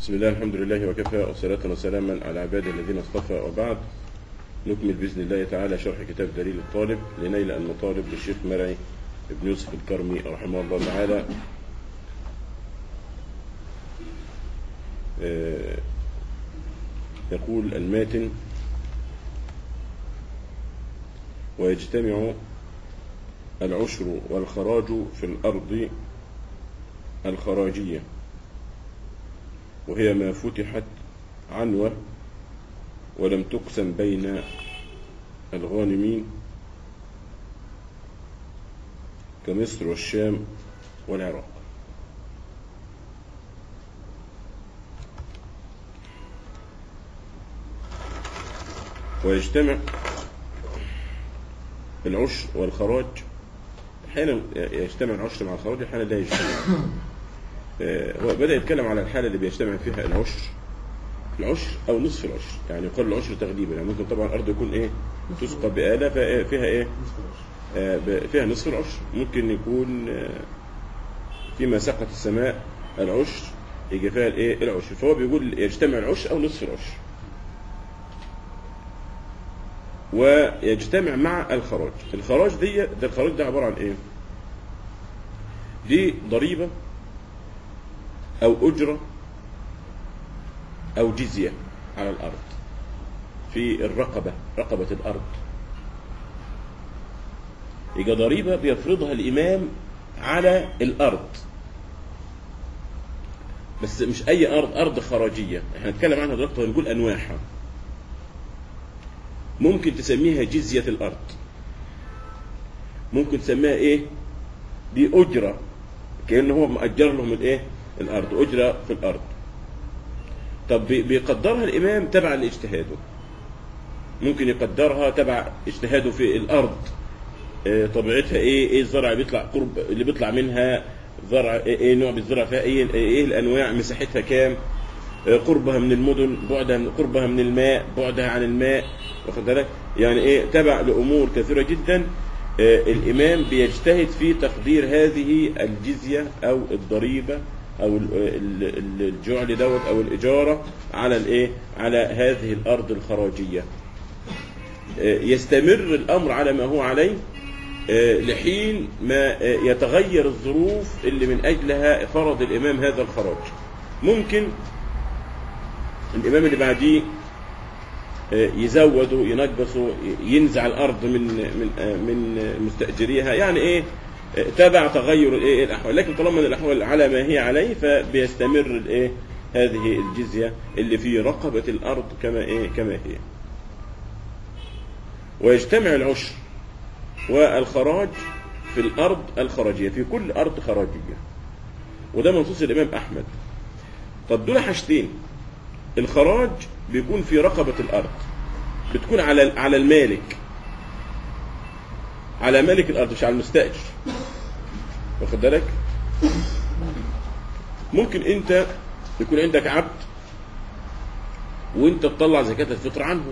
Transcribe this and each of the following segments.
بسم الله الحمد لله وكفى وصلاة وسلاما على عباده الذين اصطفى وبعد نكمل بإذن الله تعالى شرح كتاب دليل الطالب لنيل المطالب للشيخ مرعي بن يوسف الكرمي رحمه الله تعالى آه، يقول الماتن ويجتمع العشر والخراج في الأرض الخراجية وهي ما فتحت عنوة ولم تقسم بين الغانمين كمصر والشام والعراق ويجتمع العشر والخراج احيانا يجتمع العشر مع الخراج احيانا لا يجتمع آه، هو بدأ يتكلم على الحالة اللي بيجتمع فيها العشر العشر أو نصف العشر يعني يقال العشر تغليبا يعني ممكن طبعا الأرض يكون إيه تسقى بآلة فإيه- فيها إيه آه، ب- فيها نصف العشر ممكن يكون آه، فيما سقط السماء العشر يجي فيها الإيه العشر فهو بيقول يجتمع العشر أو نصف العشر ويجتمع مع الخراج الخراج دي ده الخراج ده عبارة عن إيه دي ضريبة أو أجرة أو جزية على الأرض في الرقبة رقبة الأرض يبقى ضريبة بيفرضها الإمام على الأرض بس مش أي أرض أرض خراجية احنا هنتكلم عنها دلوقتي ونقول أنواعها ممكن تسميها جزية الأرض ممكن تسميها إيه دي أجرة كأنه هو مأجر لهم الإيه الأرض أجرة في الأرض طب بي- بيقدرها الإمام تبع لاجتهاده ممكن يقدرها تبع اجتهاده في الأرض آه، طبيعتها إيه إيه الزرع بيطلع قرب اللي بيطلع منها زرع إيه, إيه نوع بالزرع فيها إيه إيه الأنواع مساحتها كام آه، قربها من المدن بعدها من قربها من الماء بعدها عن الماء واخد بالك يعني ايه تبع لامور كثيره جدا آه، الامام بيجتهد في تقدير هذه الجزيه او الضريبه او ال- ال- ال- الجعل دوت او الاجاره على الايه على هذه الارض الخراجيه آه، يستمر الامر على ما هو عليه آه، لحين ما آه، يتغير الظروف اللي من اجلها فرض الامام هذا الخراج ممكن الامام اللي بعديه آه، يزودوا ينقصوا ينزع الارض من من آه، من مستاجريها يعني ايه آه، تبع تغير الايه الاحوال لكن طالما ان الاحوال على ما هي عليه فبيستمر الايه هذه الجزيه اللي في رقبه الارض كما ايه كما هي ويجتمع العشر والخراج في الارض الخراجيه في كل ارض خراجيه وده منصوص الامام احمد طب دول حاجتين الخراج بيكون في رقبة الأرض بتكون على على المالك على مالك الأرض مش على المستأجر واخد بالك ممكن أنت يكون عندك عبد وأنت تطلع زكاة الفطر عنه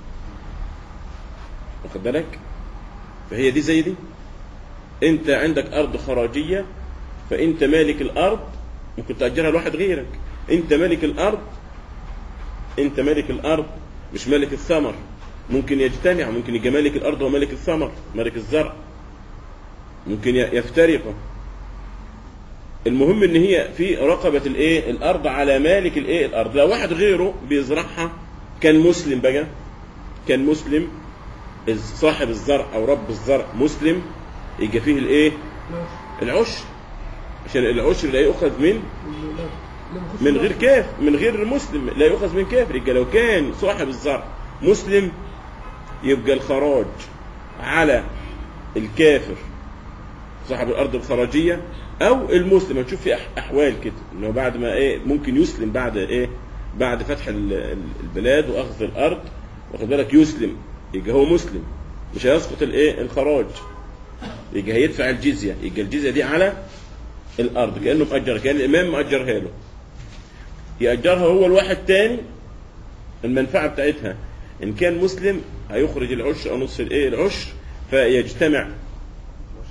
واخد بالك فهي دي زي دي أنت عندك أرض خراجية فأنت مالك الأرض ممكن تأجرها لواحد غيرك أنت مالك الأرض انت مالك الارض مش مالك الثمر ممكن يجتمع ممكن يبقى مالك الارض ومالك الثمر مالك الزرع ممكن ي- يفترقوا المهم ان هي في رقبه الايه الارض على مالك الايه الارض لو واحد غيره بيزرعها كان مسلم بقى كان مسلم الز- صاحب الزرع او رب الزرع مسلم يبقى فيه الايه العشر عشان العشر لا يؤخذ من من غير كاف من غير مسلم لا يؤخذ من كافر يبقى لو كان صاحب الزرع مسلم يبقى الخراج على الكافر صاحب الارض الخراجيه او المسلم هنشوف في أح- احوال كده انه بعد ما ايه ممكن يسلم بعد ايه بعد فتح ال- ال- البلاد واخذ الارض واخد بالك يسلم يبقى هو مسلم مش هيسقط الايه الخراج يبقى هيدفع الجزيه يبقى الجزيه دي على الارض كانه مأجر كان الامام مأجرها له يأجرها هو الواحد تاني المنفعة بتاعتها إن كان مسلم هيخرج العشر أو نصف الإيه العشر فيجتمع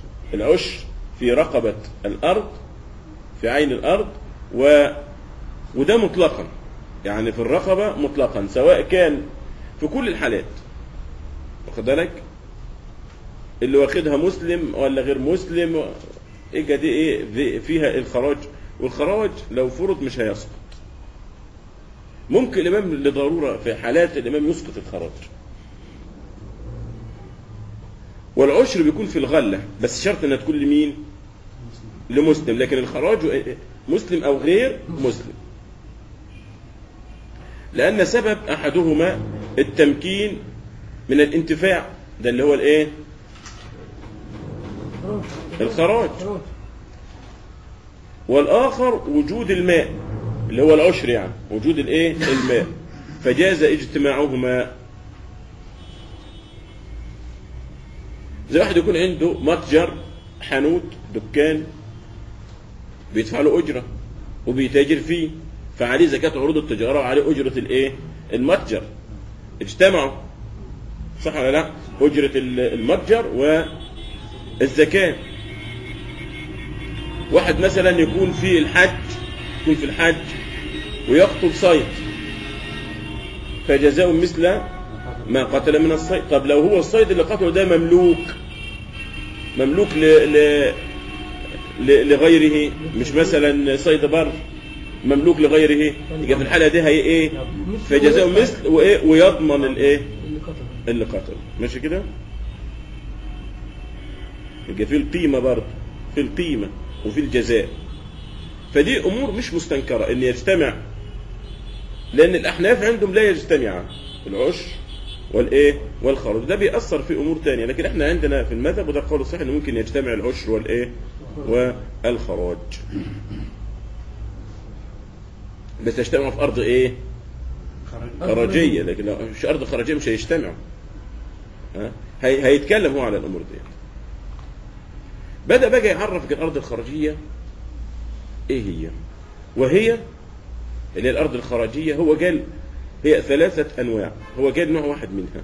العشر في رقبة الأرض في عين الأرض و وده مطلقا يعني في الرقبة مطلقا سواء كان في كل الحالات واخد بالك اللي واخدها مسلم ولا غير مسلم ايه دي ايه دي فيها الخراج والخراج لو فرض مش هيسقط ممكن الامام لضروره في حالات الامام يسقط الخراج والعشر بيكون في الغله بس شرط انها تكون لمين لمسلم لكن الخراج مسلم او غير مسلم لان سبب احدهما التمكين من الانتفاع ده اللي هو الايه الخراج خلاص والاخر وجود الماء اللي هو العشر يعني وجود الايه الماء فجاز اجتماعهما زي واحد يكون عنده متجر حانوت دكان بيدفع له اجره وبيتاجر فيه فعليه زكاه عروض التجاره وعليه اجره الايه المتجر اجتمعوا صح ولا لا اجره المتجر والزكاه واحد مثلا يكون في الحج يكون في الحج ويقتل صيد فجزاء مثل ما قتل من الصيد طب لو هو الصيد اللي قتله ده مملوك مملوك ل... ل... ل... لغيره مش مثلا صيد بر مملوك لغيره يبقى في الحاله دي هي ايه فجزاء مثل وايه ويضمن الايه اللي قتل اللي قتله ماشي كده يبقى في القيمه برضه في القيمه وفي الجزاء فدي امور مش مستنكره ان يجتمع لان الاحناف عندهم لا يجتمعان العشر والايه والخرج ده بيأثر في امور تانية لكن احنا عندنا في المذهب وده القول الصحيح انه ممكن يجتمع العشر والايه والخراج بس يجتمعوا في ارض ايه خراجيه لكن لو مش ارض خراجيه مش هيجتمعوا ها هي هيتكلم هو على الامور دي بدا بقى يعرف الارض الخراجيه ايه هي وهي اللي هي الارض الخراجيه هو قال هي ثلاثه انواع هو قال نوع واحد منها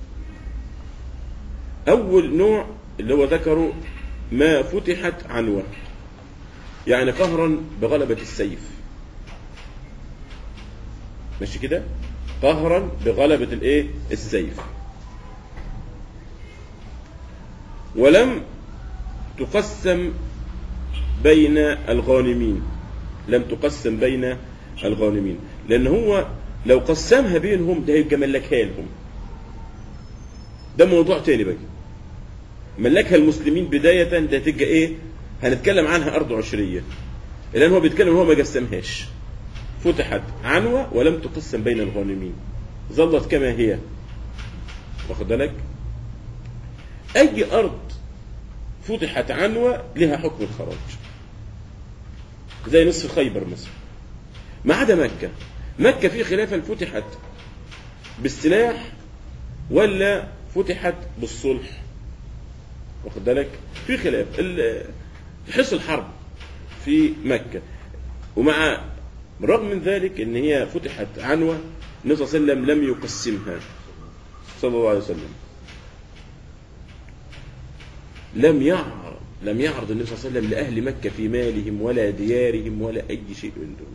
اول نوع اللي هو ذكره ما فتحت عنوه يعني قهرا بغلبه السيف ماشي كده قهرا بغلبه الايه السيف ولم تقسم بين الغانمين لم تقسم بين الغانمين لان هو لو قسمها بينهم ده هيبقى ملكها لهم ده موضوع تاني بقى ملكها المسلمين بداية ده تبقى ايه هنتكلم عنها ارض عشرية لان هو بيتكلم هو ما قسمهاش فتحت عنوة ولم تقسم بين الغانمين ظلت كما هي واخد بالك اي ارض فتحت عنوة لها حكم الخراج زي نصف خيبر مثلا ما عدا مكة مكة في خلاف هل فتحت بالسلاح ولا فتحت بالصلح واخد بالك في خلاف ال- حصل الحرب في مكة ومع رغم من ذلك ان هي فتحت عنوة النبي صلى الله عليه وسلم لم يقسمها صلى الله عليه وسلم لم يعرض لم يعرض النبي صلى الله عليه وسلم لأهل مكة في مالهم ولا ديارهم ولا أي شيء من دون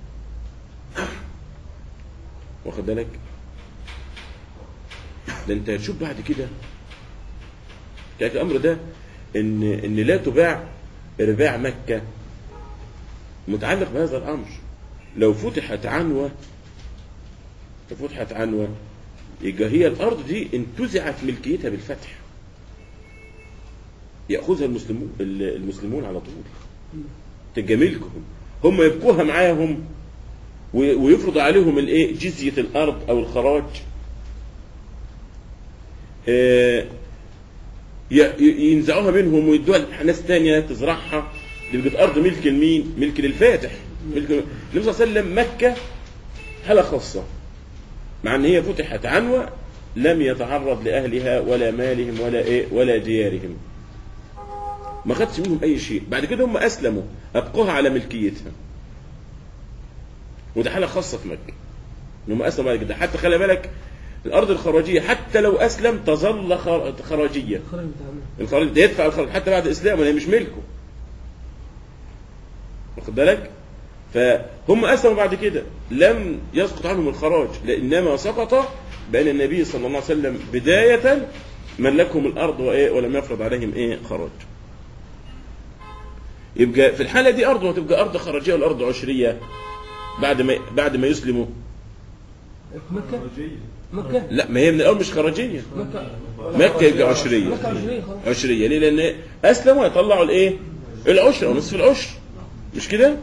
واخد بالك ده انت هتشوف بعد كده كان الامر ده ان ان لا تباع رباع مكه متعلق بهذا الامر لو فتحت عنوه لو فتحت عنوه يبقى هي الارض دي انتزعت ملكيتها بالفتح ياخذها المسلمون المسلمون على طول تبقى ملكهم هم يبقوها معاهم و- ويفرض عليهم الايه جزيه الارض او الخراج آه، ي- ي- ينزعوها منهم ويدوها لناس تانية تزرعها دي بقت ارض ملك لمين؟ ملك للفاتح ملك النبي صلى الله عليه وسلم مكه حاله خاصه مع ان هي فتحت عنوه لم يتعرض لاهلها ولا مالهم ولا ايه ولا ديارهم ما خدش منهم اي شيء بعد كده هم اسلموا ابقوها على ملكيتها وده حاله خاصه في مكه ان هم اسلموا بعد كده حتى خلي بالك الارض الخراجيه حتى لو اسلم تظل خر- خراجيه خرج بتاع الخراج ده يدفع الخراج حتى بعد اسلامه لان مش ملكه واخد بالك فهم هم اسلموا بعد كده لم يسقط عنهم الخراج لانما سقط بان النبي صلى الله عليه وسلم بدايه ملكهم الارض وايه ولم يفرض عليهم ايه خراج يبقى في الحاله دي ارض وتبقى ارض خراجيه ولا ارض عشريه بعد ما بعد ما يسلموا مكة مكة لا ما هي من الاول مش خراجيه مكة مكه يبقى عشريه مكة عشرية خلاص عشريه ليه لان اسلموا يطلعوا الايه العشر او نصف العشر مش كده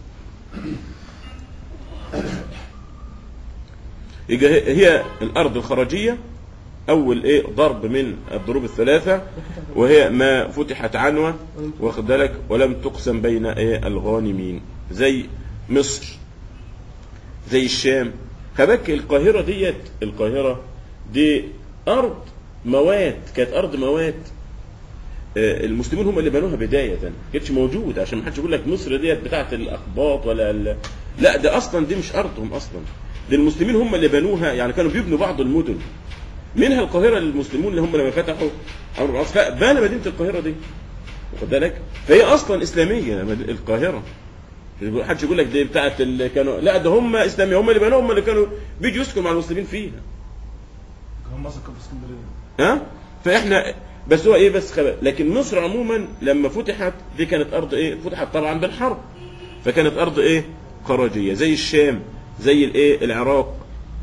يبقى هي- هي الارض الخراجيه اول ايه ضرب من الضروب الثلاثه وهي ما فتحت عنوه واخد بالك ولم تقسم بين ايه الغانمين زي مصر زي الشام خبك القاهره ديت القاهره دي ارض موات كانت ارض موات آه، المسلمين هم اللي بنوها بدايه ما كانتش موجوده عشان ما حدش يقول لك مصر ديت بتاعت الاقباط ولا ال... لا ده اصلا دي مش ارضهم اصلا ده المسلمين هم اللي بنوها يعني كانوا بيبنوا بعض المدن منها القاهره للمسلمون اللي هم لما فتحوا عمرو بن العاص بنى مدينه القاهره دي واخد بالك فهي اصلا اسلاميه مد- القاهره يقول- حدش يقول لك دي بتاعت اللي كانوا لا ده هم اسلاميه هم اللي بنوها هم اللي كانوا بيجوا يسكنوا مع المسلمين فيها هم مصر كان في اسكندريه ها فاحنا بس هو ايه بس خبأ. لكن مصر عموما لما فتحت دي كانت ارض ايه فتحت طبعا بالحرب فكانت ارض ايه خراجيه زي الشام زي الايه العراق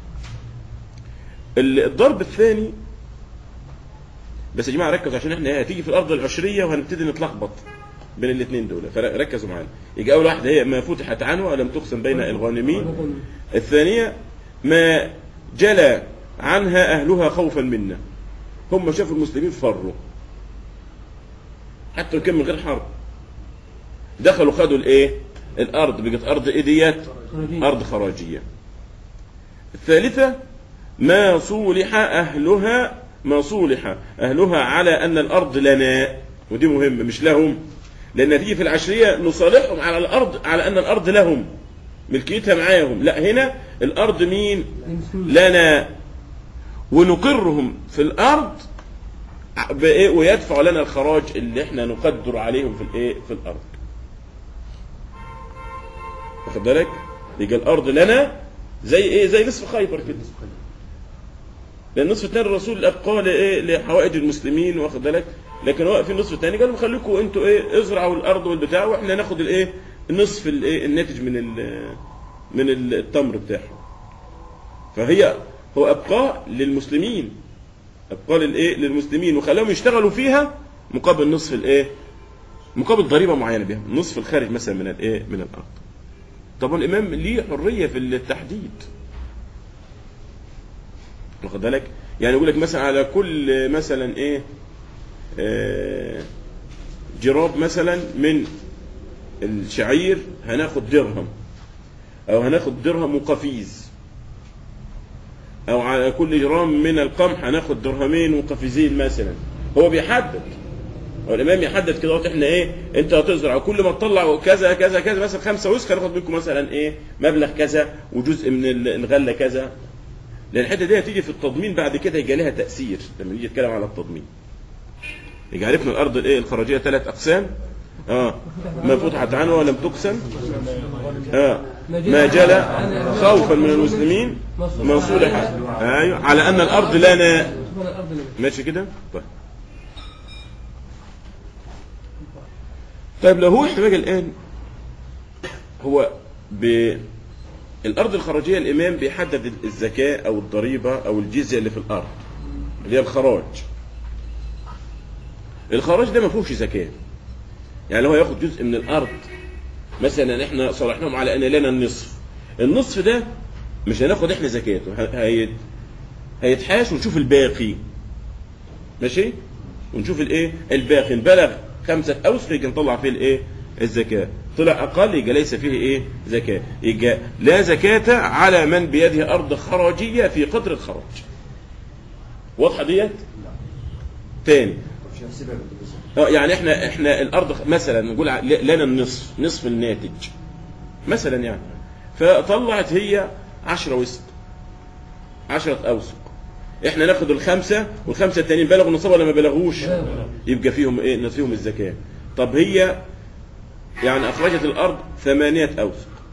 ال- الضرب الثاني بس يا جماعه ركزوا عشان احنا هتيجي في الارض العشريه وهنبتدي نتلخبط بين الاثنين دول فركزوا معانا يجي اول واحده هي ما فتحت عنه ولم تقسم بين الغانمين الثانية ما جلى عنها أهلها خوفا منا هم شافوا المسلمين فروا حتى لو كان من غير حرب دخلوا خدوا الايه الارض بقت ارض ايه ديت خراجية. ارض خراجيه الثالثه ما صولح اهلها ما صولح اهلها على ان الارض لنا ودي مهمه مش لهم لان تيجي في العشريه نصالحهم على الارض على ان الارض لهم ملكيتها معاهم لا هنا الارض مين المسلمين. لنا ونقرهم في الارض بايه ويدفع لنا الخراج اللي احنا نقدر عليهم في الايه في الارض واخد بالك يبقى الارض لنا زي ايه زي نصف خيبر كده لان النصف الثاني الرسول ابقاه لايه لحوائج المسلمين واخد بالك لكن هو في النصف الثاني قالوا خليكم انتوا ايه ازرعوا الارض والبتاع واحنا ناخد الايه النصف الايه الناتج من ال من التمر بتاعهم فهي هو ابقاء للمسلمين ابقاء للايه للمسلمين وخلاهم يشتغلوا فيها مقابل نصف الايه مقابل ضريبه معينه بها نصف الخارج مثلا من الايه من الارض طبعا الامام ليه حريه في التحديد واخد بالك يعني يقول لك مثلا على كل مثلا ايه آه، جراب مثلا من الشعير هناخد درهم او هناخد درهم وقفيز او على كل جرام من القمح هناخد درهمين وقفيزين مثلا هو بيحدد هو الامام يحدد كده وقت احنا ايه انت هتزرع كل ما تطلع كذا كذا كذا مثلا خمسه وسخ هناخد منكم مثلا ايه مبلغ كذا وجزء من ال- الغله كذا لان الحته دي هتيجي في التضمين بعد كده يجي لها تاثير لما نيجي نتكلم على التضمين يجي عرفنا الارض الايه الخراجيه ثلاث اقسام اه ما فتحت عنه ولم تقسم اه ما جلى خوفا من المسلمين ما صلح ايوه على ان الارض لنا سبحان الأرض لنا. ماشي كده طيب طيب لو هو احنا بقى الان هو ب الارض الخراجيه الامام بيحدد الزكاه او الضريبه او الجزيه اللي في الارض اللي هي الخراج الخراج ده ما فيهوش زكاه يعني لو هو ياخد جزء من الارض مثلا احنا صالحناهم على ان لنا النصف النصف ده مش هناخد احنا زكاته ه- هي هيتحاش ونشوف الباقي ماشي ونشوف الايه الباقي إن بلغ خمسة أوسق يجي نطلع فيه الايه الزكاة طلع أقل يجي ليس فيه ايه زكاة يجي لا زكاة على من بيده أرض خراجية في قدر الخراج واضحة ديت تاني مش هنسيبها بالجزء اه يعني احنا احنا الارض خ- مثلا نقول ع- ل- لنا النصف نصف الناتج مثلا يعني فطلعت هي 10 وسق 10 اوسق احنا ناخد الخمسه والخمسه التانيين بلغوا النصاب ولا ما بلغوش يبقى فيهم ايه فيهم الزكاه طب هي يعني اخرجت الارض ثمانيه اوسق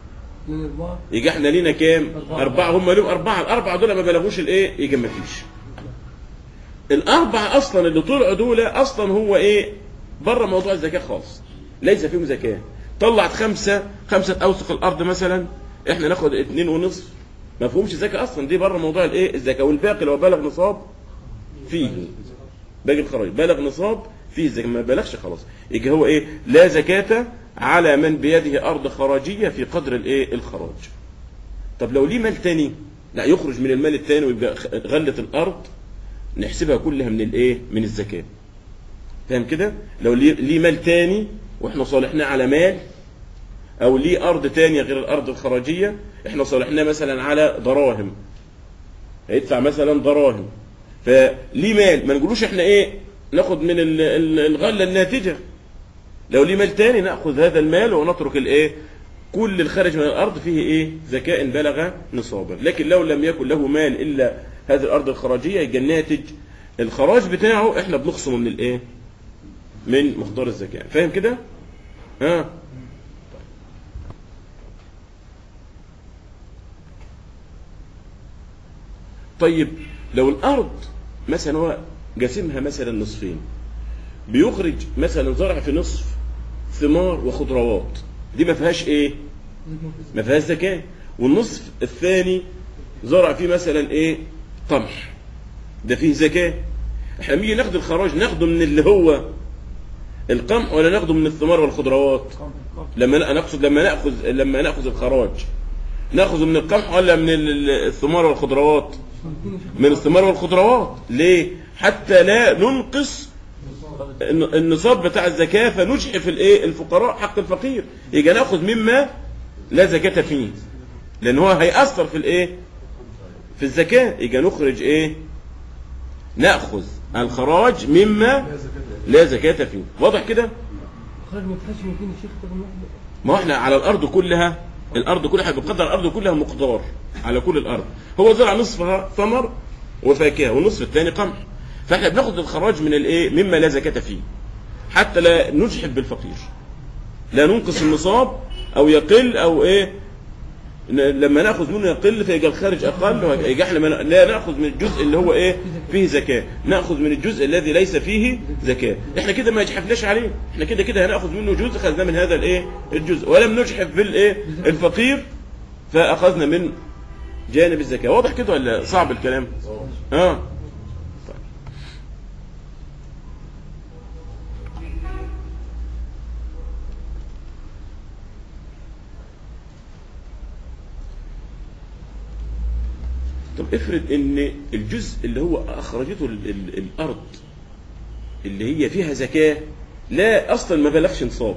لان اربعه يجي احنا لينا كام أربعة. أربعة هم لهم أربعة الأربعة دول ما بلغوش الإيه يجي ما فيش الأربعة أصلا اللي طلعوا دول أصلا هو إيه بره موضوع الزكاة خالص ليس فيهم زكاة طلعت خمسة خمسة أوسق الأرض مثلا احنا ناخد اتنين ونصف ما فيهمش زكاة أصلا دي بره موضوع الإيه الزكاة والباقي لو بلغ نصاب فيه باقي الخراج بلغ نصاب فيه زكاة ما بلغش خلاص يجي هو إيه لا زكاة على من بيده أرض خراجية في قدر الإيه الخراج طب لو ليه مال تاني لا يخرج من المال التاني ويبقى خ- غلة الأرض نحسبها كلها من الايه من الزكاة فاهم كده لو ليه ليه مال تاني واحنا صالحنا على مال او ليه ارض تانية غير الارض الخراجية احنا صالحنا مثلا على دراهم هيدفع مثلا دراهم فليه مال ما نقولوش احنا ايه ناخد من ال- ال- الغلة الناتجة لو ليه مال تاني ناخذ هذا المال ونترك الايه كل الخارج من الارض فيه ايه زكاة إن بلغ نصابا لكن لو لم يكن له مال الا هذه الارض الخراجيه يبقى الناتج الخراج بتاعه احنا بنخصمه من الايه من مقدار الزكاه فاهم كده ها طيب لو الارض مثلا هو قاسمها مثلا نصفين بيخرج مثلا زرع في نصف ثمار وخضروات دي ما فيهاش ايه ما فيهاش زكاه والنصف الثاني زرع فيه مثلا ايه قمح ده فيه زكاه احنا لما نيجي ناخد الخراج ناخده من اللي هو القمح ولا ناخده من الثمار والخضروات لما ن- نقصد لما ناخذ لما ناخذ الخراج ناخذه من القمح ولا من ال- الثمار والخضروات من الثمار والخضروات ليه حتى لا ننقص الن- النصاب بتاع الزكاه فنجحف الايه الفقراء حق الفقير يجي ناخذ مما لا زكاه فيه لان هو هيأثر في الايه في الزكاه يجي نخرج ايه ناخذ الخراج مما لا زكاه فيه واضح كده خرج ما تخش من فين الشيخ طب الواحد ما هو احنا على الارض كلها الارض كلها بنقدر الارض كلها مقدار على كل الارض هو زرع نصفها ثمر وفاكهه والنصف الثاني قمح فاحنا بناخد الخراج من الايه مما لا زكاه فيه حتى لا نجحف بالفقير لا ننقص النصاب او يقل او ايه ن- لما ناخذ منه يقل فيبقى الخارج اقل ويبقى احنا ما ن- لا ناخذ من الجزء اللي هو ايه فيه زكاه ناخذ من الجزء الذي ليس فيه زكاه احنا كده ما يجحفناش عليه احنا كده كده هناخذ منه جزء خذناه من هذا الايه الجزء ولم نجحف بالايه الفقير فاخذنا من جانب الزكاه واضح كده ولا صعب الكلام اه طب افرض ان الجزء اللي هو اخرجته ال ال الارض اللي هي فيها زكاه لا اصلا ما بلغش نصاب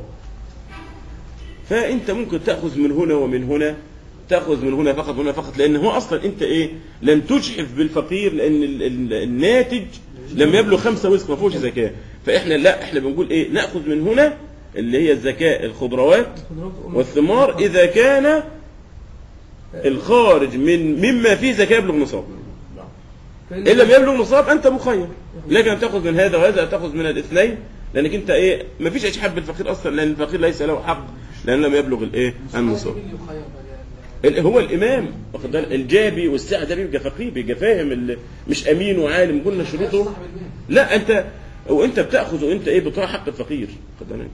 فانت ممكن تاخذ من هنا ومن هنا تاخذ من هنا فقط وهنا فقط لان هو اصلا انت ايه لن تجحف بالفقير لان ال ال الناتج لم يبلغ خمسة وسق ما فيهوش زكاه فاحنا لا احنا بنقول ايه ناخذ من هنا اللي هي الزكاه الخضروات والثمار اذا كان الخارج من مما فيه زكاه يبلغ نصاب ان لم يبلغ نصاب انت مخير لكن تاخذ من هذا وهذا تاخذ من الاثنين لانك انت ايه ما فيش اشحاب بالفقير اصلا لان الفقير ليس له حق لانه لم يبلغ الايه النصاب ال- هو الامام واخد بالك الجابي والساعه ده بيبقى فقيه بيبقى فاهم ال- مش امين وعالم قلنا شروطه لا انت وانت بتاخذ وانت ايه بتراعي حق الفقير واخد بالك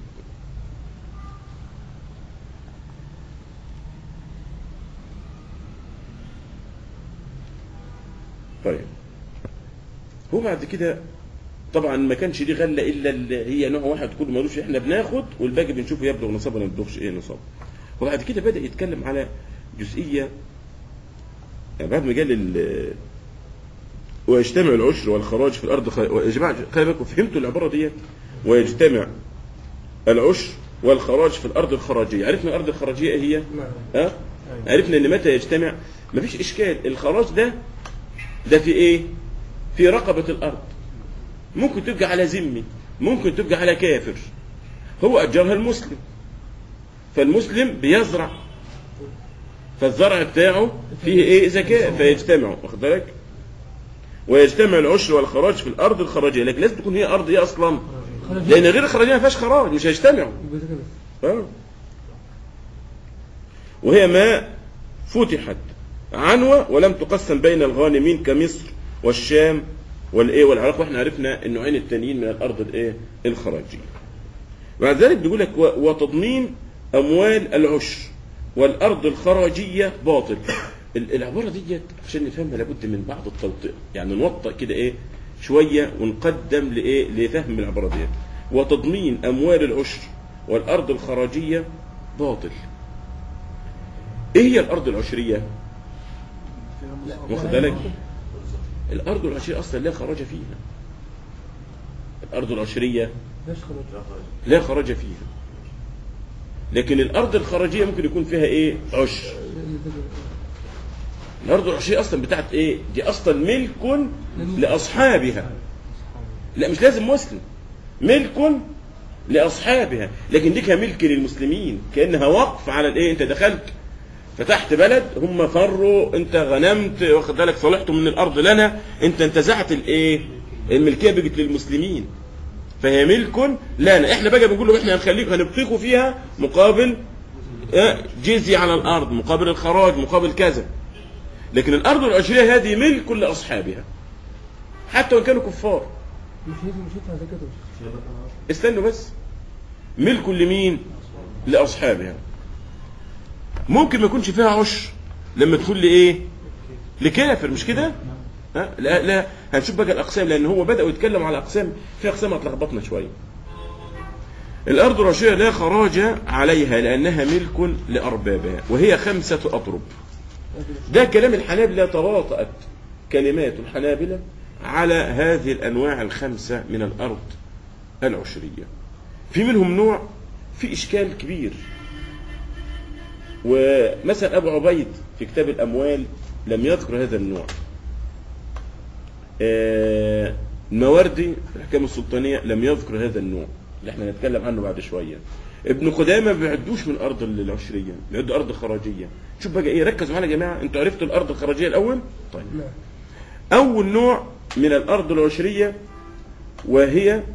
طيب هو بعد كده طبعا ما كانش دي غله الا اللي هي نوع واحد كله ملوش احنا بناخد والباقي بنشوفه يبلغ نصاب ولا ما يبلغش ايه نصاب وبعد كده بدا يتكلم على جزئيه يعني بعد ما قال ال- ويجتمع العشر والخراج في الارض خ... يا جماعه خلي بالكم فهمتوا العباره ديت ويجتمع العشر والخراج في الارض الخراجيه عرفنا الارض الخراجيه ايه هي ها عرفنا ان متى يجتمع مفيش اشكال الخراج ده ده في ايه في رقبه الارض ممكن تبقى على ذمي ممكن تبقى على كافر هو اجرها المسلم فالمسلم بيزرع فالزرع بتاعه فيه ايه زكاه فيجتمعوا واخد بالك ويجتمع العشر والخراج في الارض الخراجيه لكن لازم تكون هي ارض ايه اصلا لان غير الخراجيه ما فيهاش خراج مش هيجتمعوا آه. وهي ما فتحت عنوة ولم تقسم بين الغانمين كمصر والشام والايه والعراق واحنا عرفنا النوعين التانيين من الارض الايه الخراجيه بعد ذلك بيقول لك و- وتضمين اموال العشر والارض الخراجيه باطل ال- العباره ديت عشان نفهمها لابد من بعض التوطئه يعني نوطئ كده ايه شويه ونقدم لايه لفهم العباره ديت وتضمين اموال العشر والارض الخراجيه باطل ايه هي الارض العشريه واخد بالك الارض العشريه اصلا لا خراج فيها الارض العشريه ليش خرج؟ لا خراج فيها لكن الارض الخراجيه ممكن يكون فيها ايه عشر الارض العشريه اصلا بتاعت ايه دي اصلا ملك لاصحابها لا مش لازم مسلم ملك لاصحابها لكن دي كان ملك للمسلمين كانها وقف على الايه انت دخلت فتحت بلد هم فروا انت غنمت واخد بالك صالحتم من الارض لنا انت انتزعت الايه الملكيه بقت للمسلمين فهي ملك لنا احنا بقى بنقول له احنا هنخليكم هنبقيكم فيها مقابل اه، جزية على الارض مقابل الخراج مقابل كذا لكن الارض العشريه هذه ملك لاصحابها حتى وان كانوا كفار مش هي مش هيدفع زكاة يا شيخ. استنوا بس ملك لمين لاصحابها ممكن ما يكونش فيها عشر لما تكون لايه لكافر مش كده ها لا لا هنشوف بقى الاقسام لان هو بداوا يتكلموا على اقسام في اقسام هتلخبطنا شويه الارض الرشيه لا خراج عليها لانها ملك لاربابها وهي خمسه اطرب ده كلام الحنابلة تواطأت كلمات الحنابلة على هذه الأنواع الخمسة من الأرض العشرية في منهم نوع في إشكال كبير ومثلا أبو عبيد في كتاب الأموال لم يذكر هذا النوع آه، المواردي في الأحكام السلطانية لم يذكر هذا النوع اللي احنا هنتكلم عنه بعد شوية ابن قدامة ما بيعدوش من الأرض العشرية بيعدوا أرض خراجية شوف بقى إيه ركزوا معانا يا جماعة أنتوا عرفتوا الأرض الخراجية الأول طيب نعم أول نوع من الأرض العشرية وهي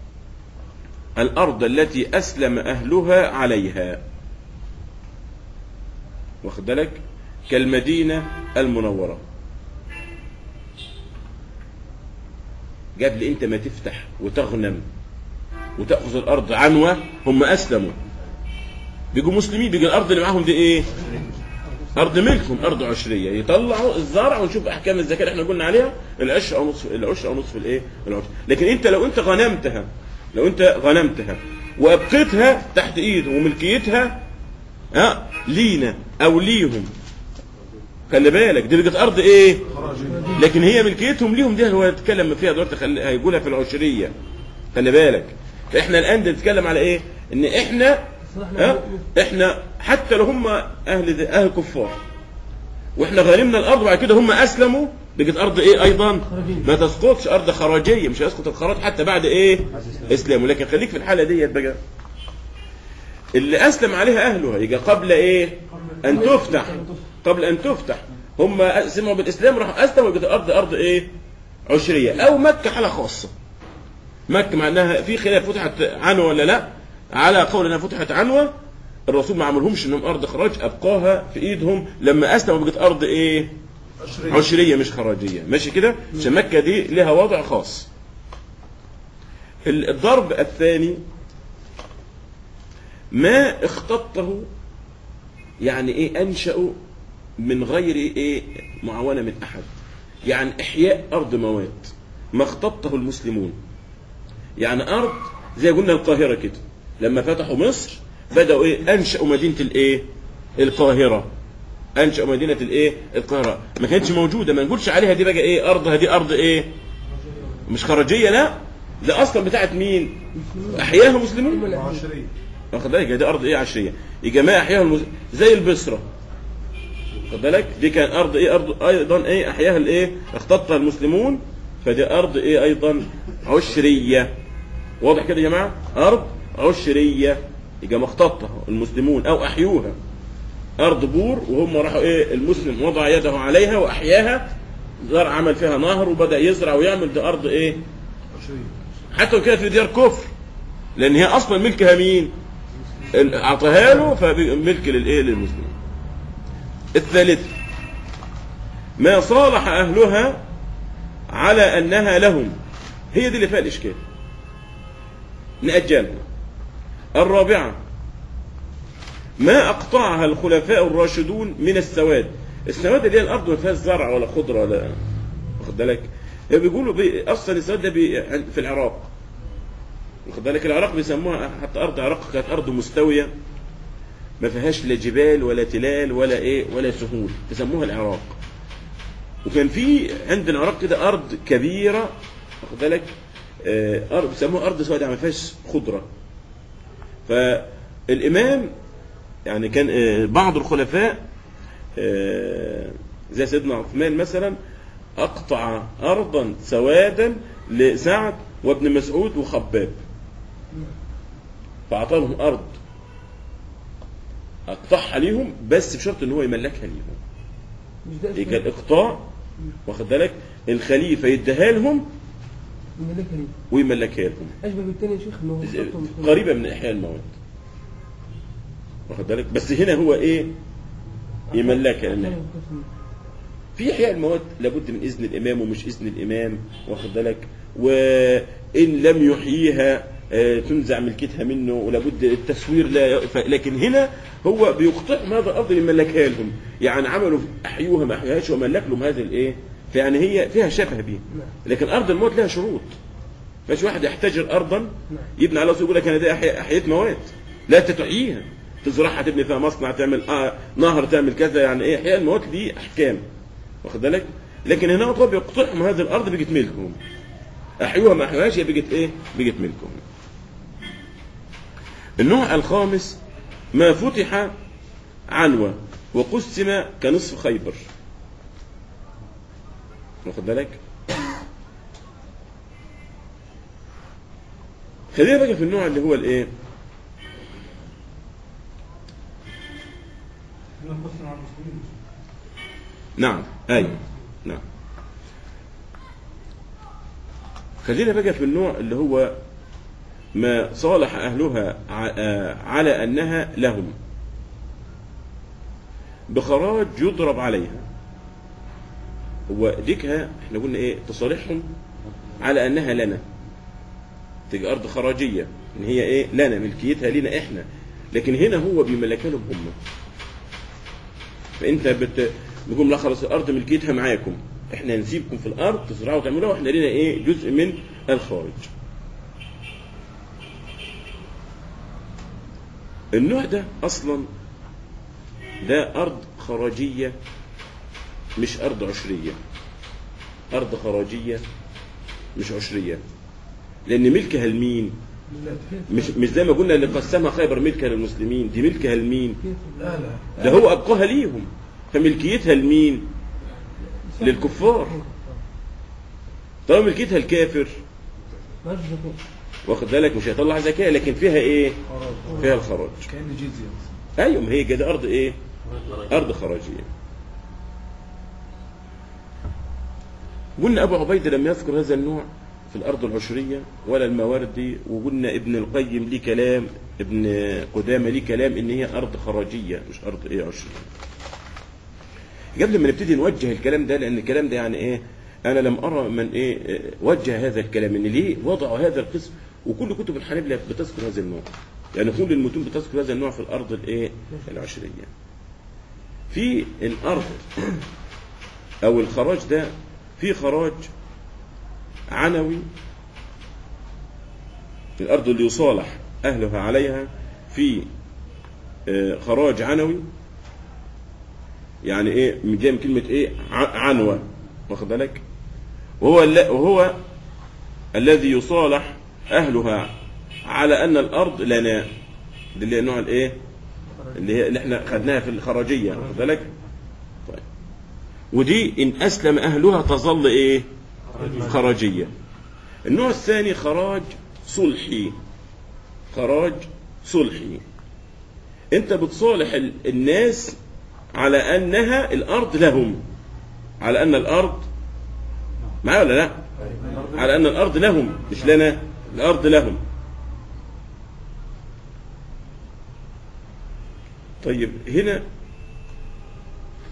الأرض التي أسلم أهلها عليها واخد بالك كالمدينة المنورة قبل أنت ما تفتح وتغنم وتأخذ الأرض عنوة هم أسلموا بيجوا مسلمين بيجي الأرض اللي معاهم دي إيه أرض ملكهم أرض عشرية يطلعوا الزرع ونشوف أحكام الزكاة اللي احنا قلنا عليها العشر أو نصف العشر أو نصف الإيه العشر لكن أنت لو أنت غنمتها لو أنت غنمتها وأبقيتها تحت إيد وملكيتها ها لينا أو ليهم خلي بالك دي بقت أرض إيه لكن هي ملكيتهم ليهم دي هو يتكلم فيها دلوقتي خلي- هيقولها في العشرية خلي بالك فإحنا الآن بنتكلم على إيه إن إحنا صراحة ها احنا حتى لو هم اهل اهل كفار واحنا غنمنا الارض وبعد كده هم اسلموا بقت ارض ايه ايضا خراجية. ما تسقطش ارض خراجيه مش هيسقط الخراج حتى بعد ايه اسلامه لكن خليك في الحاله ديت بقى اللي اسلم عليها اهلها يبقى قبل ايه ان تفتح قبل ان تفتح هم سمعوا بالاسلام راحوا اسلموا وبقت الارض ارض ايه عشريه او مكه حاله خاصه مكة مع انها في خلاف فتحت عنوة ولا لا على قول انها فتحت عنوة الرسول ما عملهمش انهم ارض خراج ابقاها في ايدهم لما اسلموا بقت ارض ايه عشرين عشرية مش خراجية ماشي كده عشان مكة دي لها وضع خاص ال- الضرب الثاني ما اختطه يعني ايه انشأوا من غير ايه معاونة من احد يعني احياء ارض موات ما اختطه المسلمون يعني ارض زي قلنا القاهرة كده لما فتحوا مصر بدأوا ايه انشأوا مدينة الايه القاهرة انشأوا مدينة الايه القاهرة ما كانتش موجودة ما نقولش عليها دي بقى ايه ارض دي ارض ايه مش خراجية لا ده اصلا بتاعت مين احياها مسلمون عشرين واخد بالك دي ارض ايه عشريه يجي ما احياها المز... زي البصره واخد بالك دي كان ارض ايه ارض ايضا ايه احياها الايه اختطها المسلمون فدي ارض ايه ايضا عشريه واضح كده يا جماعه ارض عشريه يجي مختطها المسلمون او احيوها ارض بور وهم راحوا ايه المسلم وضع يده عليها واحياها زرع عمل فيها نهر وبدا يزرع ويعمل دي ارض ايه عشرين حتى لو كانت في ديار كفر لان هي اصلا ملكها مين ال- اعطاها له فملك للايه للمسلمين الثالثة ما صالح أهلها على أنها لهم هي دي اللي فيها الإشكال نأجلها الرابعة ما أقطعها الخلفاء الراشدون من السواد السواد اللي هي الأرض ما فيهاش زرع ولا خضرة ولا واخد بالك بيقولوا بي... أصلا السواد ده بي... في العراق واخد بالك العراق بيسموها حتى أرض العراق كانت أرض مستوية ما فيهاش لا جبال ولا تلال ولا إيه ولا سهول تسموها العراق وكان في عند العراق كده أرض كبيرة واخد بالك آه، أرض بيسموها أرض سوداء ما فيهاش خضرة فالإمام يعني كان آه، بعض الخلفاء آه، زي سيدنا عثمان مثلا أقطع أرضا سوادا لسعد وابن مسعود وخباب فأعطاهم أرض أقطعها ليهم بس بشرط إن هو يملكها ليهم مش ده يبقى الإقطاع واخد بالك الخليفة يديها لهم الملكة ليه ويملكها لهم أشبه بالتاني يا شيخ إن هو خطهم مش- قريبة من إحياء المواد واخد بالك بس هنا هو إيه يملكها لأن أحيانا بتفهم. في إحياء المواد لابد من إذن الإمام ومش إذن الإمام واخد بالك وإن لم يحييها آه، تنزع ملكتها منه ولابد التسوير لا ي- ف- لكن هنا هو بيقطعهم هذا الأرض يملكها لهم يعني عملوا أحيوها ما أحيوهاش وملك لهم هذا الإيه فيعني هي فيها شبه به نعم لكن أرض الموت لها شروط فاش واحد يحتجر أرضا نعم يبني على أصول يقول لك أنا دي أحي- أحييت مواد لا تتحييها تزرعها تبني فيها مصنع تعمل آه نهر تعمل كذا يعني ايه احياء المواد دي احكام واخد بالك لكن هنا هو بيقطعهم هذه الارض بقت ملكهم احيوها ما احيوهاش هي بقت ايه بقت ملكهم النوع الخامس ما فتح عنوة وقسم كنصف خيبر واخد بالك خلينا بقى في النوع اللي هو الايه نقصنا على المسلمين نعم ايوه نعم خلينا بقى في النوع اللي هو ما صالح اهلها ع- آه، على انها لهم بخراج يضرب عليها هو ديكها احنا قلنا ايه تصالحهم على انها لنا تبقى ارض خراجيه ان هي ايه لنا ملكيتها لنا احنا لكن هنا هو بيملكها لهم هم فانت بت... بتقول لا خلاص الارض ملكيتها معاكم احنا نسيبكم في الارض تزرعوا وتعملوها واحنا لنا ايه جزء من الخارج النوع ده اصلا ده ارض خراجيه مش ارض عشريه ارض خراجيه مش عشريه لان ملكها لمين مش مش زي ما قلنا اللي قسمها خيبر ملكها للمسلمين دي ملكها لمين لا لا ده هو أبقاها ليهم فملكيتها لمين للكفار طالما ملكيتها الكافر مالش زكاة واخد بالك مش هيطلع زكاة لكن فيها ايه خراج فيها الخراج كأن جزية ايوه ما هي كده ارض ايه ارض خراجية قلنا ابو عبيدة لم يذكر هذا النوع في الارض العشرية ولا المواردي وقلنا ابن القيم ليه كلام ابن قدامة ليه كلام ان هي ارض خراجية مش ارض ايه عشرية قبل ما نبتدي نوجه الكلام ده لان الكلام ده يعني ايه انا لم ارى من ايه إيه، وجه هذا الكلام ان ليه وضعوا هذا القسم وكل كتب الحنابلة بتذكر هذا النوع يعني كل المتون بتذكر هذا النوع في الارض الايه العشريه في الارض او الخراج ده في خراج عنوي الارض اللي يصالح اهلها عليها في آه، خراج عنوي يعني ايه من جاي من كلمه ايه ع- عنوه واخد بالك وهو الل- وهو الذي يصالح اهلها على ان الارض لنا دي اللي هي نوع الايه اللي هي اللي احنا خدناها في الخراجيه واخد بالك طيب ودي ان اسلم اهلها تظل ايه خراجيه النوع الثاني خراج صلحي خراج صلحي انت بتصالح ال- الناس على انها الارض لهم على ان الارض معايا ولا لا على ان الارض لهم مش لنا الارض لهم طيب هنا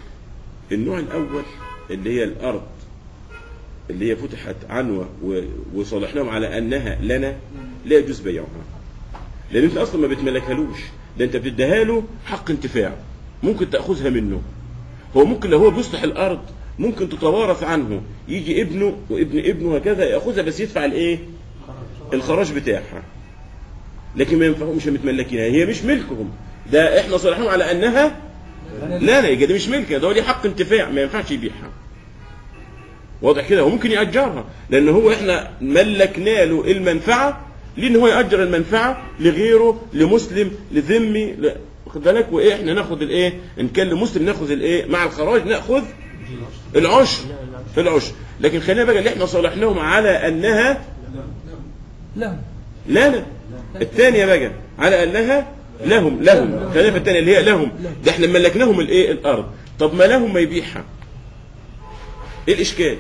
النوع الاول اللي هي الارض اللي هي فتحت عنوه و- وصالحناهم على انها لنا لا يجوز بيعها لان انت اصلا ما بتملكهالوش ده انت بتديها له حق انتفاع ممكن تاخذها منه هو ممكن لو هو بيصلح الارض ممكن تتوارث عنه يجي ابنه وابن ابنه هكذا ياخذها بس يدفع الايه الخراج بتاعها لكن ما ينفعوا مش متملكينها هي مش ملكهم ده احنا صالحين على انها لا لا يبقى دي مش ملكها ده هو ليه حق انتفاع ما ينفعش يبيعها واضح كده هو ممكن يأجرها لأن هو احنا ملكنا له المنفعة لأن هو يأجر المنفعة لغيره لمسلم لذمي ل... واخد بالك وايه احنا ناخد الايه ان كان لمسلم ناخذ الايه مع الخراج ناخذ العشر في العشر لكن خلينا بقى اللي احنا صالحناهم على انها لهم لا لا الثانية بقى على انها لهم لهم خلينا في الثانية اللي هي لهم ده احنا ملكناهم الايه الارض طب ما لهم ما يبيعها ايه الاشكال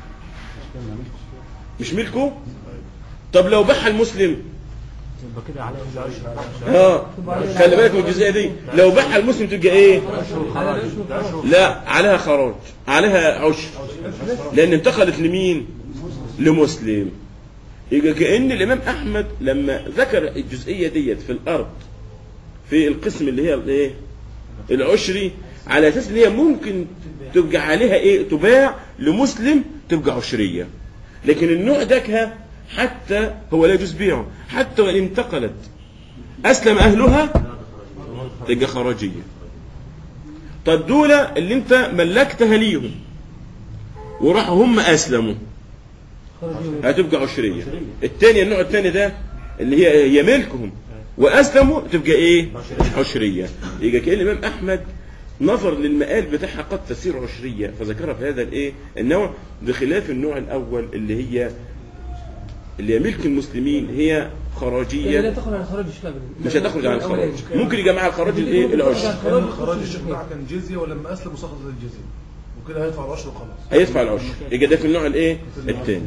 مش ملكه طب لو باعها المسلم يبقى كده عليه العشر اه خلي بالك من الجزئيه دي لو باعها المسلم تبقى ايه على العشر لا عليها خراج عليها عشر لان انتقلت لمين لمسلم يبقى كأن الإمام أحمد لما ذكر الجزئية ديت في الأرض في القسم اللي هي الايه العشري على أساس إن هي ممكن تبقى عليها إيه تباع لمسلم تبقى عشرية لكن النوع دكها حتى هو لا يجوز بيعه حتى وإن انتقلت أسلم أهلها تبقى خراجية طب دول اللي انت ملكتها ليهم وراحوا هم أسلموا خرجوا هتبقى عشرية الثانية النوع الثاني ده اللي هي هي ملكهم وأسلموا تبقى إيه عشرية يبقى كأن الإمام أحمد نظر للمقال بتاعها قد تسير عشرية فذكرها في هذا الإيه النوع بخلاف النوع الأول اللي هي اللي هي ملك المسلمين هي يعني لا خراجية تخرج عن خراج الشعب مش هتخرج عن الخراج ممكن يجي معاها الخراج الإيه العشر كان الخراج الشيخ بتاعها كان جزيه ولما اسلم سقطت الجزيه وكده هيدفع العشر وخلاص هيدفع العشر يبقى ده في النوع الايه الثاني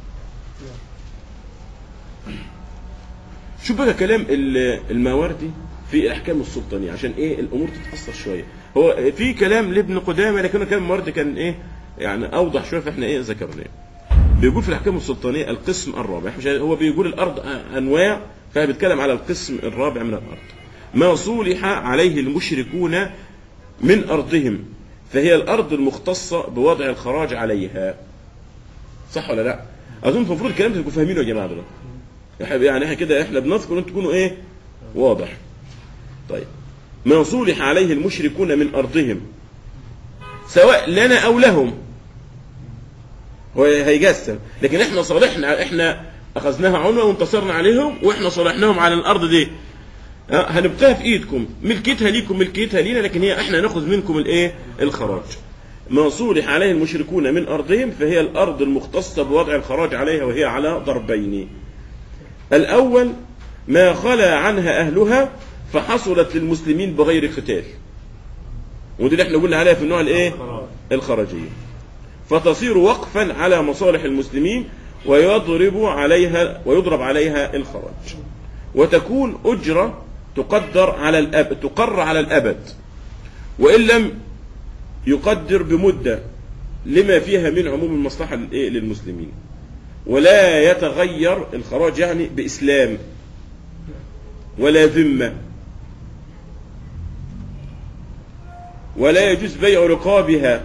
شوف بقى كلام ال- الماوردي في الاحكام السلطانيه عشان ايه الامور تتحصل شويه هو في كلام لابن قدامه لكن كلام الماوردي كان ايه يعني اوضح شويه فاحنا ايه ذكرناه بيقول في الاحكام السلطانيه القسم الرابع مش هو بيقول الارض انواع فبيتكلم على القسم الرابع من الارض ما صولح عليه المشركون من ارضهم فهي الارض المختصه بوضع الخراج عليها صح ولا لا اظن المفروض الكلام ده تكونوا فاهمينه يا جماعه دول يعني احنا كده احنا بنذكر انتوا تكونوا ايه واضح طيب ما صولح عليه المشركون من ارضهم سواء لنا او لهم هو هيجسم لكن احنا صالحنا احنا اخذناها عنوه وانتصرنا عليهم واحنا صالحناهم على الارض دي ها، هنبقاها في ايدكم ملكيتها ليكم ملكيتها لينا لكن هي احنا ناخذ منكم الايه الخراج ما صولح عليه المشركون من ارضهم فهي الارض المختصه بوضع الخراج عليها وهي على ضربين الاول ما خلا عنها اهلها فحصلت للمسلمين بغير قتال ودي اللي احنا قلنا عليها في النوع الايه الخراجيه فتصير وقفا على مصالح المسلمين ويضرب عليها ويضرب عليها الخراج وتكون أجرة تقدر على الأب تقر على الأبد وإن لم يقدر بمدة لما فيها من عموم المصلحة للإيه؟ للمسلمين ولا يتغير الخراج يعني بإسلام ولا ذمة ولا يجوز بيع رقابها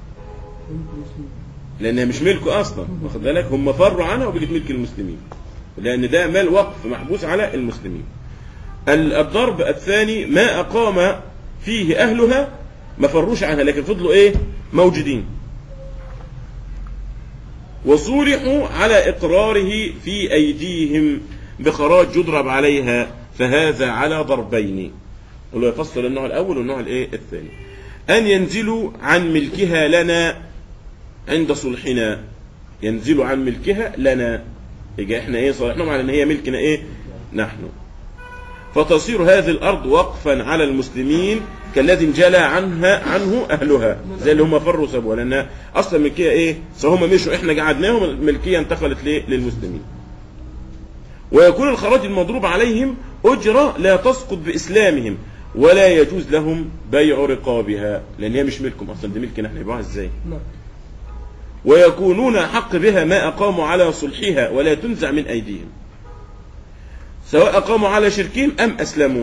لأنها مش ملكه أصلا واخد بالك هم فروا عنها وبقت ملك المسلمين لأن ده مال وقف محبوس على المسلمين ال- الضرب الثاني ما أقام فيه أهلها ما فروش عنها لكن فضلوا إيه موجودين وصولحوا على إقراره في أيديهم بخراج يضرب عليها فهذا على ضربين اللي هو يفصل النوع الأول والنوع الإيه الثاني أن ينزلوا عن ملكها لنا عند صلحنا ينزلوا عن ملكها لنا يبقى احنا ايه صالحناهم على ان هي ملكنا ايه نحن فتصير هذه الارض وقفا على المسلمين كالذي انجلى عنها عنه اهلها زي اللي هم فروا سابوها لان اصلا ملكيه ايه فهم مشوا احنا قعدناهم الملكيه انتقلت ليه للمسلمين ويكون الخراج المضروب عليهم اجره لا تسقط باسلامهم ولا يجوز لهم بيع رقابها لان هي مش ملكهم اصلا دي ملكنا احنا يبيعوها ازاي نعم ويكونون أحق بها ما أقاموا على صلحها ولا تنزع من أيديهم سواء أقاموا على شركهم أم أسلموا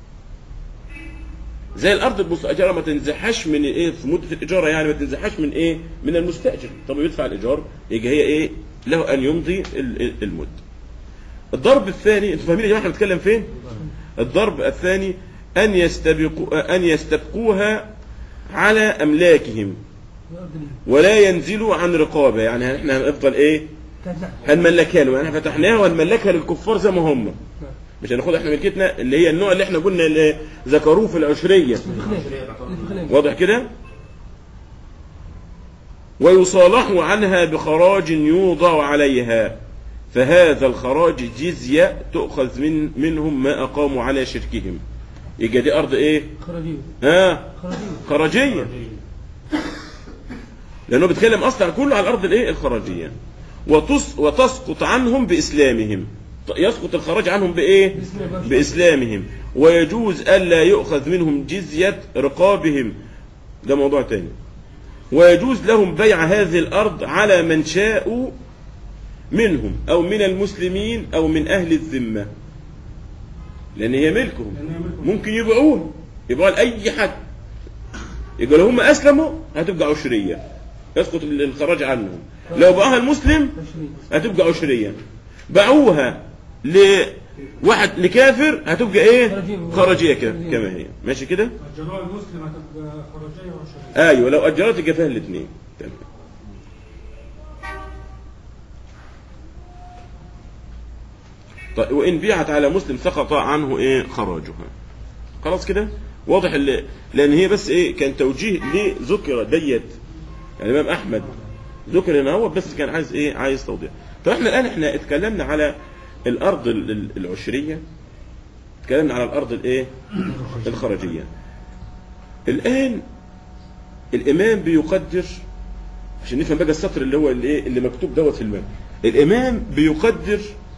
زي الأرض المستأجرة ما تنزحش من إيه في مدة الإجارة يعني ما تنزحش من إيه من المستأجر طب يدفع الإيجار يجي هي إيه له أن يمضي ال- ال- المدة الضرب الثاني أنتوا فاهمين يا جماعة احنا بنتكلم فين الضرب الثاني أن يستبقوا أن يستبقوها على أملاكهم الأرض لي ولا ينزلوا عن رقابه يعني احنا هنفضل ايه تنزع هنملكها له يعني احنا فتحناها وهنملكها للكفار زي ما هم نعم مش هناخد احنا ملكتنا اللي هي النوع اللي احنا قلنا اللي ذكروه في العشريه الخليج الخليج واضح كده ويصالحوا عنها بخراج يوضع عليها فهذا الخراج جزية تؤخذ من منهم ما أقاموا على شركهم يبقى دي أرض إيه؟ خرجية ها؟ خرجية خراجية لأنه بيتكلم أصلا كله على الأرض الإيه؟ الخراجية وتس وتسقط عنهم بإسلامهم يسقط الخراج عنهم بإيه؟ بإسلام. بإسلامهم ويجوز ألا يؤخذ منهم جزية رقابهم ده موضوع تاني ويجوز لهم بيع هذه الأرض على من شاءوا منهم أو من المسلمين أو من أهل الذمة لأن هي ملكهم ممكن يبيعوها يبيعوها لأي حد يبقى لو هم أسلموا هتبقى عشرية يسقط الخراج عنهم لو باعها المسلم عشرين هتبقى عشرية باعوها لواحد لكافر هتبقى ايه خراجية. خراجية كده كما هي ماشي كده الجراء المسلم هتبقى خرجية وعشرية ايوه لو اجرت يبقى فيها الاثنين تمام طيب وان بيعت على مسلم سقط عنه ايه خراجها خلاص كده واضح اللي لان هي بس ايه كان توجيه ليه ذكر ديت يعني الامام احمد ذكر هنا هو بس كان عايز ايه عايز توضيح طب احنا الان احنا اتكلمنا على الارض ال- ال- العشريه اتكلمنا على الارض الايه الخرجيه الان الامام بيقدر عشان نفهم بقى السطر اللي هو اللي ايه اللي مكتوب دوت في المام الامام بيقدر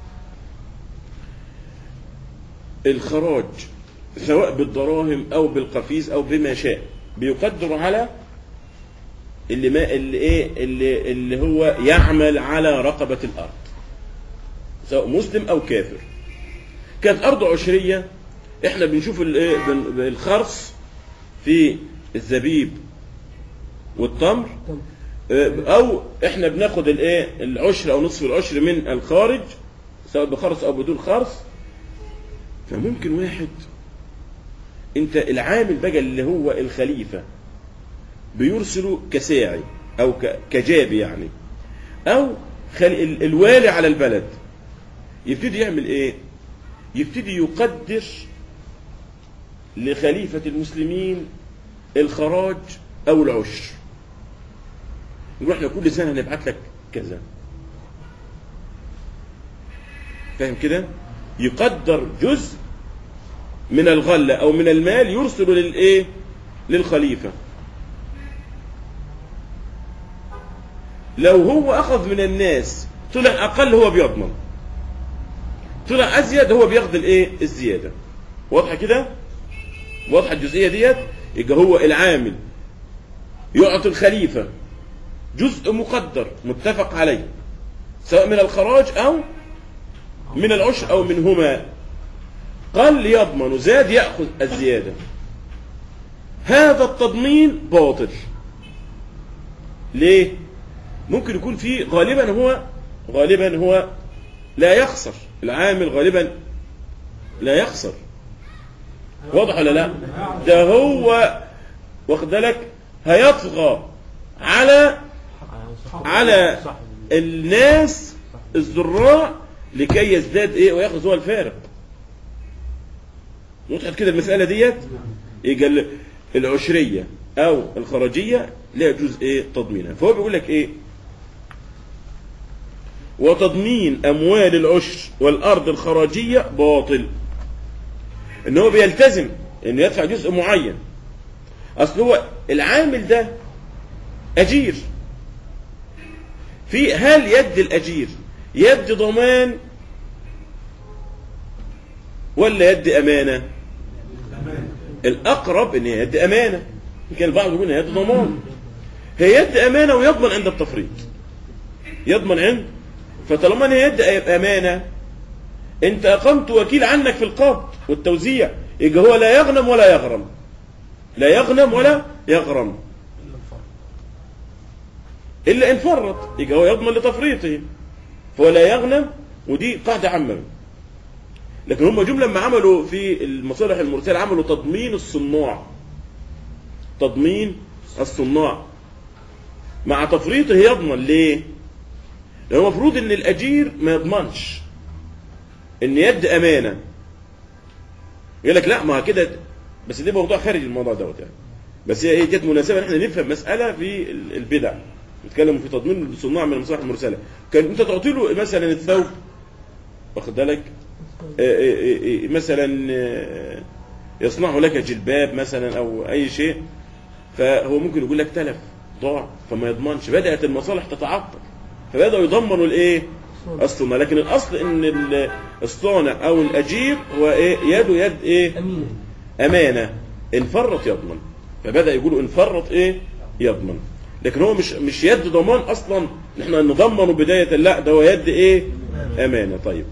الخراج سواء بالدراهم او بالقفيز او بما شاء بيقدر على اللي ما اللي ايه اللي اللي هو يعمل على رقبه الارض سواء مسلم او كافر كانت ارض عشريه احنا بنشوف الايه بن- الخرص في الزبيب والتمر تم او احنا بناخد الايه العشر او نصف العشر من الخارج سواء بخرص او بدون خرص فممكن واحد انت العامل بقى اللي هو الخليفه بيرسله كساعي او ك- كجابي يعني او خل... ال- الوالي على البلد يبتدي يعمل ايه يبتدي يقدر لخليفه المسلمين الخراج او العشر نقول احنا كل سنه هنبعت لك كذا فاهم كده يقدر جزء من الغله او من المال يرسل للايه للخليفه لو هو اخذ من الناس طلع اقل هو بيضمن طلع ازيد هو بياخد الايه الزياده واضحه كده واضحه الجزئيه ديت يبقى هو العامل يعطي الخليفه جزء مقدر متفق عليه سواء من الخراج او من العشر او منهما قال يضمن زاد ياخذ الزياده هذا التضمين باطل ليه ممكن يكون فيه غالبا هو غالبا هو لا يخسر العامل غالبا لا يخسر واضح ولا لا ده هو واخد بالك هيطغى على على الناس الزراع لكي يزداد ايه وياخذ هو الفارق وضحت كده المسألة ديت يبقى ال- العشرية او الخراجية لا يجوز ايه تضمينها فهو بيقول لك ايه وتضمين اموال العشر والارض الخراجية باطل ان هو بيلتزم انه يدفع جزء معين اصل هو العامل ده اجير في هل يد الاجير يد ضمان ولا يد امانه الاقرب ان هي يد امانه يمكن البعض يقول ان هي يد ضمان هي يد امانه ويضمن عند التفريط يضمن عند فطالما ان هي يد امانه انت اقمت وكيل عنك في القبض والتوزيع يبقى هو لا يغنم ولا يغرم لا يغنم ولا يغرم الا ان فرط يبقى هو يضمن لتفريطه فهو لا يغنم ودي قاعده عامه لكن هم جم لما عملوا في المصالح المرسله عملوا تضمين الصناع تضمين الصناع مع تفريطه يضمن ليه؟ لأنه المفروض ان الاجير ما يضمنش ان يد امانه يقول لك لا ما كده بس دي موضوع خارج الموضوع دوت يعني بس هي جت مناسبه ان احنا نفهم مساله في ال- البدع نتكلم في تضمين الصناع من المصالح المرسله كان انت تعطي له مثلا الثوب واخد بالك آه، آه، آه، مثلا آه، يصنع لك جلباب مثلا او اي شيء فهو ممكن يقول لك تلف ضاع فما يضمنش بدات المصالح تتعطل فبداوا يضمنوا الايه الصنع لكن الاصل ان ال- الصانع او الاجير هو ايه يده يد ايه أمينة امانه ان فرط يضمن فبدا يقولوا ان فرط ايه يضمن لكن هو مش مش يد ضمان اصلا ان احنا نضمنه بدايه لا ده هو يد ايه امانه طيب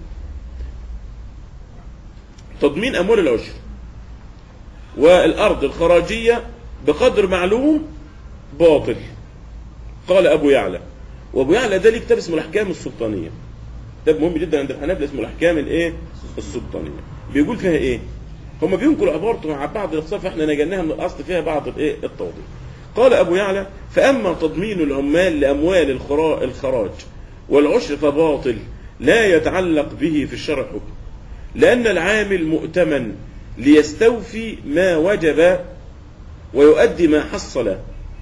تضمين اموال العشر والارض الخراجيه بقدر معلوم باطل قال ابو يعلى وابو يعلى ده ليه كتاب اسمه الاحكام السلطانيه كتاب مهم جدا عند الحنابلة اسمه الاحكام الايه السلطانيه بيقول فيها ايه هم بينقلوا عبارته مع بعض الاقسام فاحنا نجناها من الاصل فيها بعض الايه التوضيح قال ابو يعلى فاما تضمين العمال لاموال الخرا- الخراج والعشر فباطل لا يتعلق به في الشرع حكم لان العامل مؤتمن ليستوفي ما وجب ويؤدي ما حصل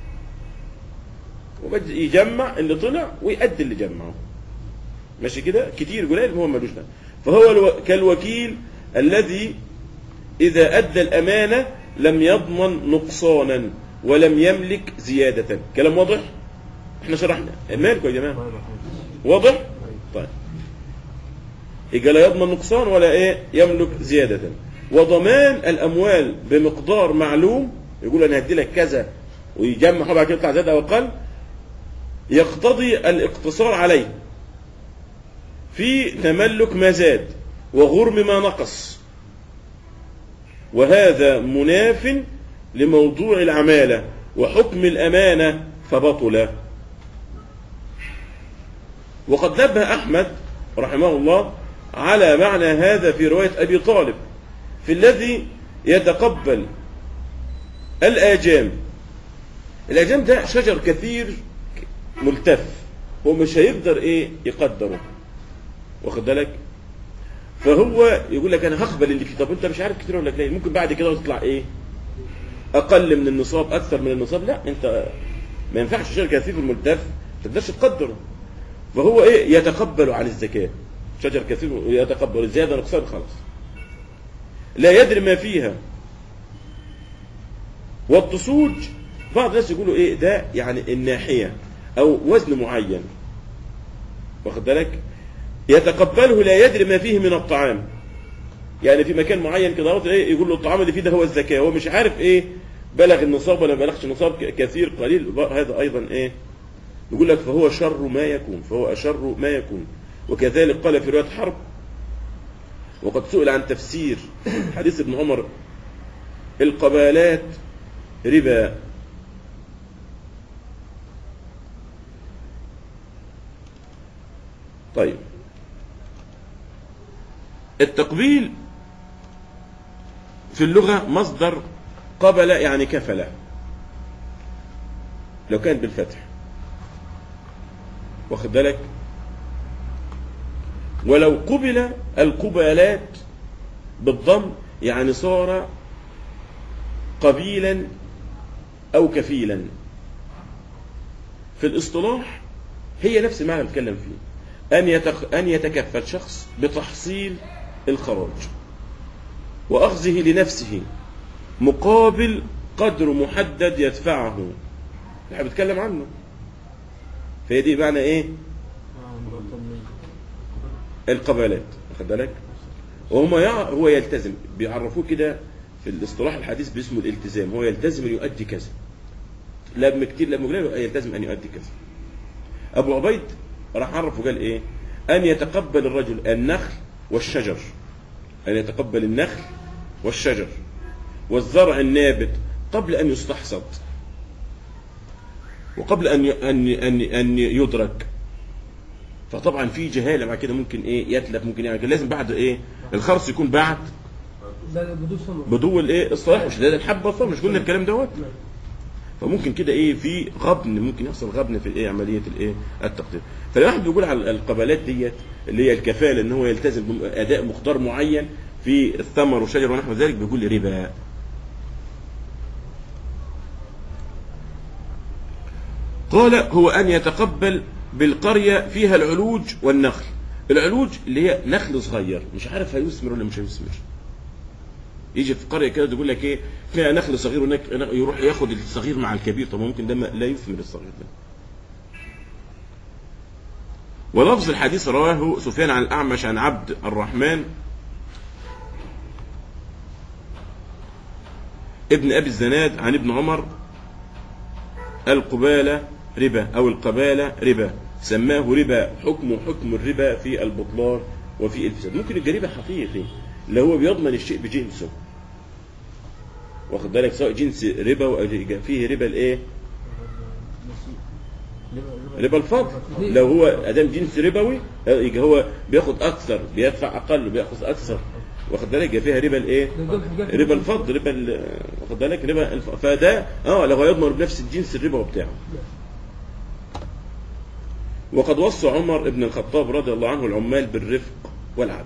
وبد يجمع اللي طلع ويؤدي اللي جمعه ماشي كده كتير قليل هو ملوش دعوة. فهو الو... كالوكيل الذي إذا أدى الأمانة لم يضمن نقصانا ولم يملك زيادة كلام واضح احنا شرحنا مالكم يا جماعة واضح طيب يبقى لا يضمن نقصان ولا ايه يملك زيادة وضمان الأموال بمقدار معلوم يقول أنا هدي لك كذا ويجمع بعد كده يطلع زيادة أو أقل يقتضي الاقتصار عليه في تملك ما زاد وغرم ما نقص وهذا مناف لموضوع العمالة وحكم الأمانة فبطل وقد نبه أحمد رحمه الله على معنى هذا في رواية أبي طالب في الذي يتقبل الآجام الآجام ده شجر كثير ملتف هو مش هيقدر ايه يقدره واخد بالك فهو يقول لك انا هقبل اللي فيه طب انت مش عارف كتير ولا قليل ممكن بعد كده تطلع ايه اقل من النصاب اكثر من النصاب لا انت ما ينفعش شجر كثير الملتف ما تقدرش تقدره فهو ايه يتقبل عن الزكاه شجر كثير يتقبل الزياده نقصان خلاص لا يدري ما فيها والتصوج بعض الناس يقولوا ايه ده يعني الناحيه او وزن معين واخد بالك يتقبله لا يدري ما فيه من الطعام يعني في مكان معين كده اهوت ايه يقول له الطعام اللي فيه ده هو الزكاه هو مش عارف ايه بلغ النصاب ولا ما بلغش النصاب ك- كثير قليل هذا ايضا ايه يقول لك فهو شر ما يكون فهو اشر ما يكون وكذلك قال في روايه حرب وقد سئل عن تفسير حديث ابن عمر القبالات ربا طيب التقبيل في اللغة مصدر قبل يعني كفل لو كان بالفتح واخد بالك ولو قبل القبالات بالضم يعني صار قبيلا أو كفيلا في الاصطلاح هي نفس المعنى اللي بتكلم فيه أن يتخ... أن يتكفل شخص بتحصيل الخراج وأخذه لنفسه مقابل قدر محدد يدفعه احنا بنتكلم عنه فهي دي معنى ايه القبالات واخد بالك وهم يع... هو يلتزم بيعرفوه كده في الاصطلاح الحديث باسمه الالتزام هو يلتزم ان يؤدي كذا لما كتير لما قلنا يلتزم ان يؤدي كذا ابو عبيد راح عرف وقال ايه ان يتقبل الرجل النخل والشجر ان يتقبل النخل والشجر والزرع النابت قبل ان يستحصد وقبل ان ي- ان ان ان يدرك فطبعا في جهاله مع كده ممكن ايه يتلف ممكن يعني لازم بعد ايه الخرص يكون بعد ده بدون ثمر بدو الايه الصلاح مش لازم الحبه والثمر مش قلنا الكلام دوت نعم. فممكن كده ايه في غبن ممكن يحصل غبن في الايه عمليه الايه التقدير فالواحد بيقول على القبلات ديت اللي هي الكفاله ان هو يلتزم باداء مقدار معين في الثمر والشجر ونحو ذلك بيقول ربا قال هو ان يتقبل بالقريه فيها العلوج والنخل العلوج اللي هي نخل صغير مش عارف هيثمر ولا مش هيثمر يجي في قريه كده تقول لك ايه فيها نخل صغير هناك يروح ياخد الصغير مع الكبير طب ممكن ده ما- لا يثمر الصغير ده ولفظ الحديث رواه سفيان عن الاعمش عن عبد الرحمن ابن ابي الزناد عن ابن عمر القبالة ربا او القبالة ربا سماه ربا حكم حكم الربا في البطلان وفي الفساد ممكن يبقى ربا حقيقي اللي هو بيضمن الشيء بجنسه واخد بالك سواء جنس ربا او فيه ربا الايه ربا الفضل لو هو ادام جنس ربوي يبقى هو بياخد اكثر بيدفع اقل بياخذ اكثر واخد بالك يبقى فيها ربا الايه ربا الفضل ربا ال- واخد بالك ربا الف... فده اه لو يضمن بنفس الجنس الربا بتاعه وقد وصى عمر بن الخطاب رضي الله عنه العمال بالرفق والعدل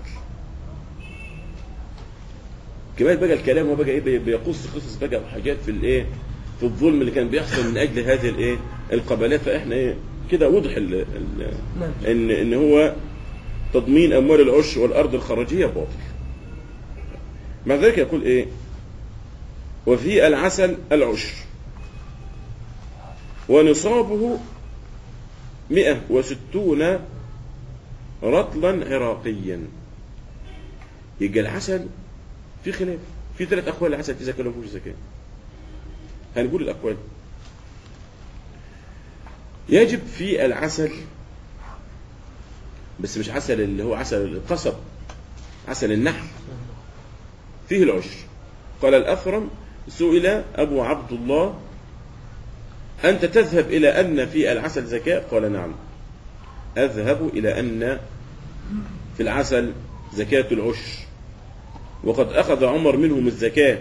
كمان بقى الكلام هو بقى ايه بي- بيقص قصص بقى وحاجات في الايه في الظلم اللي كان بيحصل من اجل هذه الايه القبلات فاحنا ايه كده وضح ال ال نعم. ان ان هو تضمين اموال العش والارض الخراجيه باطل مع ذلك يقول ايه وفي العسل العشر ونصابه مئة وستون رطلا عراقيا يبقى العسل في خلاف في ثلاث اقوال العسل في زكاه ولا مفيش زكاه هنقول الاقوال يجب في العسل بس مش عسل اللي هو عسل القصب عسل النحل فيه العشر قال الأثرم سئل أبو عبد الله أنت تذهب إلى أن في العسل زكاة قال نعم أذهب إلى أن في العسل زكاة العشر وقد أخذ عمر منهم الزكاة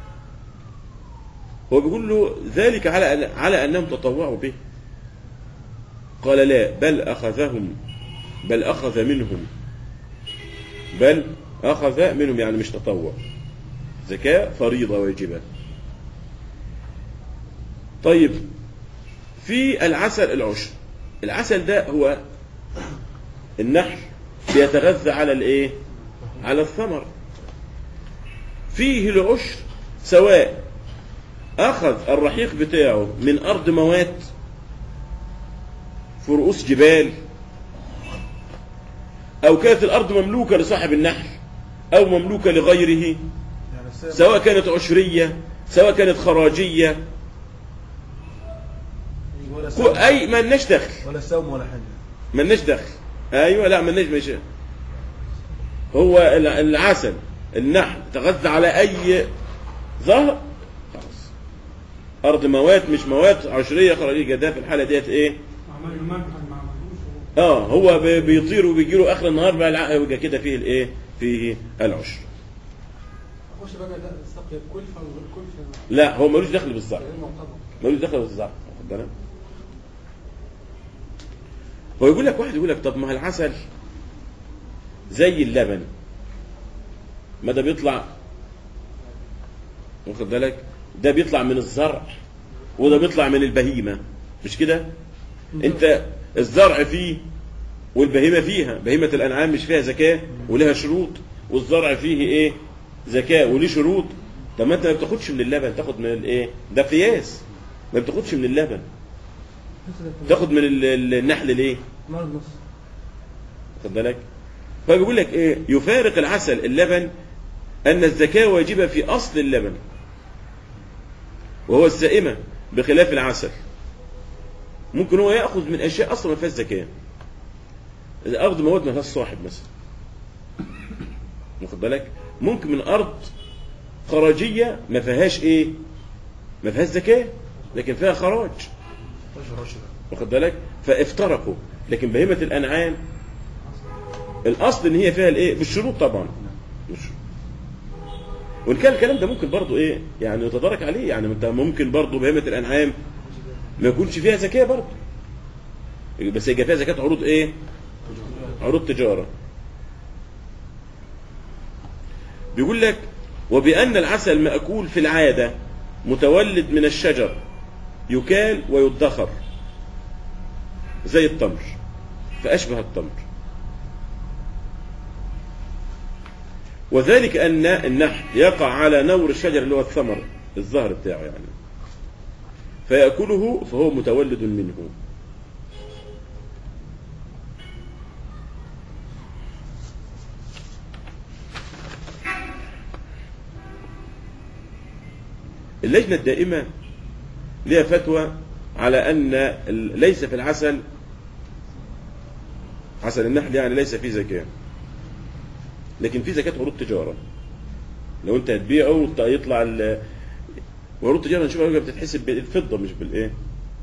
هو بيقول له ذلك على على أنهم تطوعوا به قال لا بل أخذهم بل أخذ منهم بل أخذ منهم يعني مش تطوع زكاة فريضة واجبة طيب في العسل العشر العسل ده هو النحل بيتغذى على الايه على الثمر فيه العشر سواء اخذ الرحيق بتاعه من ارض موات في رؤوس جبال او كانت الارض مملوكه لصاحب النحل او مملوكه لغيره يعني السام سواء كانت عشريه سواء كانت خراجيه ولا كو- سام اي ما لناش دخل ولا سام ولا حاجه ما لناش دخل ايوه لا ما لناش مش هو الع- العسل النحل تغذى على اي ظهر خلاص ارض موات مش موات عشريه خراجيه ده في الحاله ديت ايه عمل المنهج ما عملوش اه هو بي- بيطير وبيجي له اخر النهار بقى الع- يبقى كده فيه الايه فيه العشر اخش بقى ده استقي الكلفه وغير كلفه لا هو ملوش دخل بالزرع غير معتبر ملوش دخل بالزرع واخد بالك هو يقول لك واحد يقول لك طب ما العسل زي اللبن ما ده بيطلع واخد بالك ده بيطلع من الزرع وده بيطلع من البهيمه مش كده انت الزرع فيه والبهيمه فيها بهيمه الانعام مش فيها زكاه ولها شروط والزرع فيه ايه زكاه وليه شروط طب ما انت ما بتاخدش من اللبن تاخد من الايه ده قياس ما بتاخدش من اللبن تاخد من ال- ال- النحل ليه مرض نص خد بالك فبيقول لك ايه يفارق العسل اللبن أن الزكاة واجبة في أصل اللبن وهو السائمة بخلاف العسل ممكن هو يأخذ من أشياء أصلا ما فيهاش زكاة إذا أخذ مواد ما فيهاش صاحب مثلا واخد بالك ممكن من أرض خراجية ما فيهاش إيه ما فيهاش زكاة لكن فيها خراج رشا رشا واخد بالك فافترقوا لكن بهيمة الأنعام الأصل إن هي فيها الإيه بالشروط طبعا بالشروط. وإن كان الكلام ده ممكن برضو إيه يعني يتدارك عليه يعني أنت ممكن برضو بهيمة الأنعام ما يكونش فيها زكاة برضو بس يبقى فيها زكاة عروض إيه عروض تجارة بيقول لك وبأن العسل مأكول في العادة متولد من الشجر يكال ويدخر زي التمر فأشبه التمر وذلك أن النحل يقع على نور الشجر اللي هو الثمر الزهر بتاعه يعني فيأكله فهو متولد منه اللجنة الدائمة لها فتوى على أن ال- ليس في العسل عسل النحل يعني ليس فيه زكاة لكن فيه زكاة عروض تجارة لو أنت هتبيعه وت- يطلع ال- وعروض تجارة نشوفها بقى بتتحسب بالفضة مش بالإيه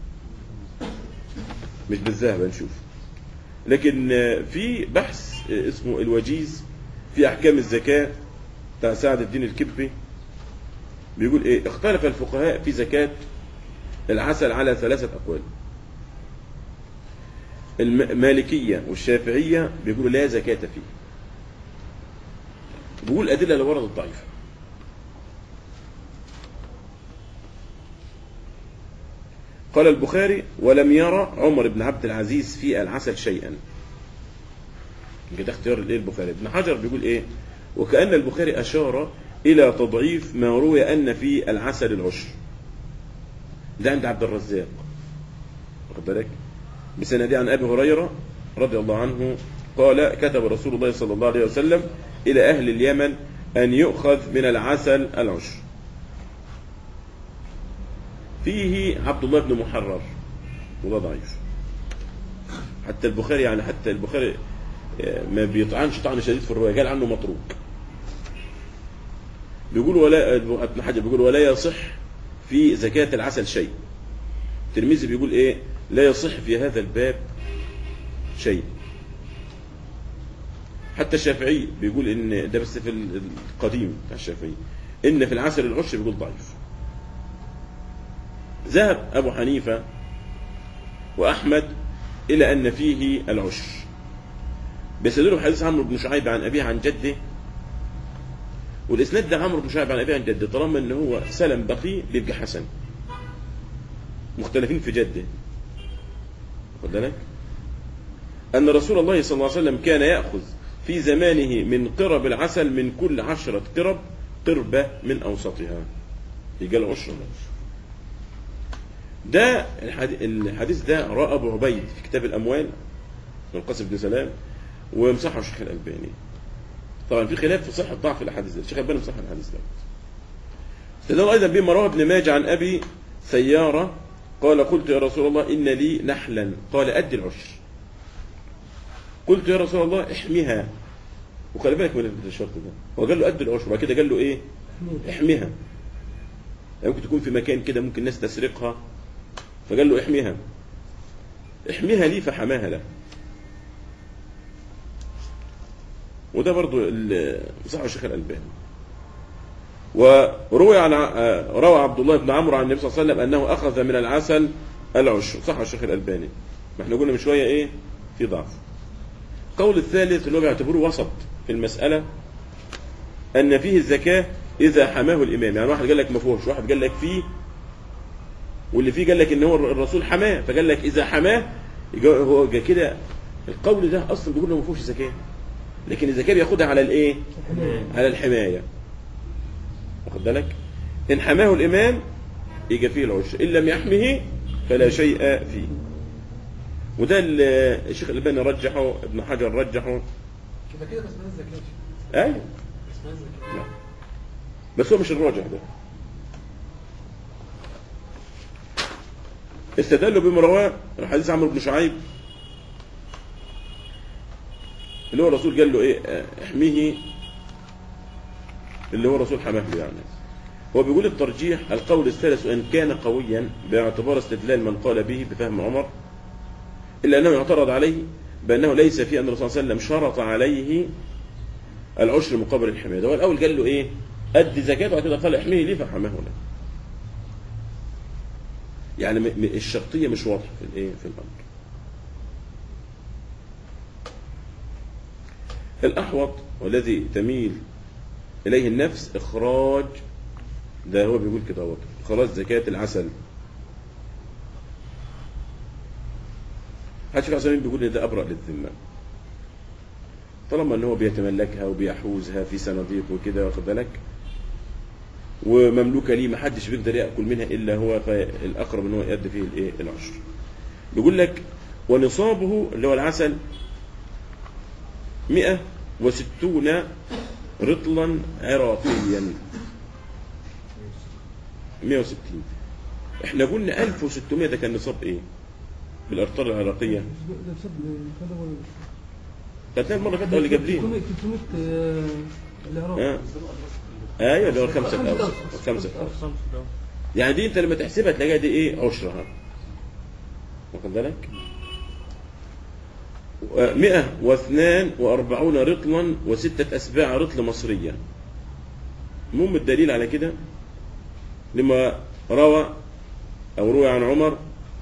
مش بالذهب هنشوف لكن آه، في بحث آه، اسمه الوجيز في أحكام الزكاة بتاع سعد الدين الكبي بيقول ايه اختلف الفقهاء في زكاة العسل على ثلاثة أقوال المالكية والشافعية بيقولوا لا زكاة فيه بيقول أدلة اللي وردت ضعيفة قال البخاري ولم يرى عمر بن عبد العزيز في العسل شيئا ده اختيار الايه البخاري ابن حجر بيقول ايه وكأن البخاري أشار إلى تضعيف ما روي أن في العسل العشر ده عند عبد الرزاق واخد بالك بسندي عن أبي هريرة رضي الله عنه قال كتب رسول الله صلى الله عليه وسلم إلى أهل اليمن أن يؤخذ من العسل العشر فيه عبد الله بن محرر وده ضعيف حتى البخاري يعني حتى البخاري آه، ما بيطعنش طعن شديد في الرواية قال عنه متروك بيقول ولا ابن حجر بيقول ولا يصح في زكاة العسل شيء الترمذي بيقول ايه لا يصح في هذا الباب شيء حتى الشافعي بيقول ان ده بس في القديم بتاع الشافعي ان في العسل العشر بيقول ضعيف ذهب ابو حنيفه واحمد الى ان فيه العشر بيستدلوا بحديث عمرو بن شعيب عن ابيه عن جده والاسناد ده عمرو بن شعيب عن ابيه عن جده طالما ان هو سلم بقي بيبقى حسن مختلفين في جده خد بالك ان رسول الله صلى الله عليه وسلم كان ياخذ في زمانه من قرب العسل من كل عشرة قرب قربة من أوسطها يجي العشر ده الحديث, الحديث ده رأى أبو عبيد في كتاب الأموال من قاسم بن سلام ومسحه الشيخ الألباني طبعا في خلاف في صحة ضعف الأحاديث ده الشيخ الألباني مسح الحديث ده استدل أيضا بما رواه ابن ماجه عن أبي سيارة قال قلت يا رسول الله إن لي نحلا قال أدي العشر قلت يا رسول الله احميها وخلي بالك من الشرط ده هو قال له أدي العشر وبعد كده قال له إيه احميها يعني ممكن تكون في مكان كده ممكن الناس تسرقها فقال له احميها احميها لي فحماها له وده برضو صح الشيخ الألباني وروي عن روى عبد الله بن عمرو عن النبي صلى الله عليه وسلم أنه أخذ من العسل العشر صح الشيخ الألباني ما احنا قلنا من شوية إيه في ضعف القول الثالث اللي هو بيعتبروه وسط في المسألة أن فيه الزكاة إذا حماه الإمام يعني واحد قال لك ما فيهوش واحد قال لك فيه واللي فيه قال لك ان هو الرسول حماه فقال لك اذا حماه هو كده القول ده اصلا بيقول له ما فيهوش زكاه لكن الزكاه بياخدها على الايه على الحمايه واخد بالك ان حماه الامام يجي فيه العشر ان لم يحمه فلا شيء فيه وده الشيخ الالباني رجحه ابن حجر رجحه كده كده بس ما الزكاة ايوه بس ما الزكاة لا بس هو مش الراجح ده استدلوا بما رواه حديث عمرو بن شعيب اللي هو الرسول قال له ايه آه، احميه اللي هو الرسول حماه له يعني هو بيقول الترجيح القول الثالث ان كان قويا باعتبار استدلال من قال به بفهم عمر الا انه يعترض عليه بانه ليس في ان الرسول صلى الله عليه وسلم شرط عليه العشر مقابل الحمايه ده هو الاول قال له ايه ادي زكاته وبعد كده قال احميه لي فحماه له يعني م- م- الشرطيه مش واضحه في الايه في الامر الأحوط والذي تميل إليه النفس إخراج ده هو بيقول كده هو إخراج زكاة العسل حتى عثمان بيقول إن ده أبرأ للذمة طالما إن هو بيتملكها وبيحوزها في صناديق وكده واخد بالك ومملوكة ليه محدش بيقدر يأكل منها إلا هو فالأقرب إن هو يؤدي فيه الإيه العشر بيقول لك ونصابه اللي هو العسل مئة وستون رطلا عراقيا مئة وستين احنا قلنا ألف وستمائة ده كان نصاب ايه بالأرطال العراقية ده بسبب كده ولا كانت المرة اللي فاتت أو اللي قبلين 300 300 العراق اه ايوه اللي هو الخمسة الأول الخمسة الأول يعني دي انت لما تحسبها تلاقيها دي ايه عشرها واخد بالك مئة واثنان وأربعون رطلا وستة أسباع رطل مصرية المهم الدليل على كده لما روى أو روي عن عمر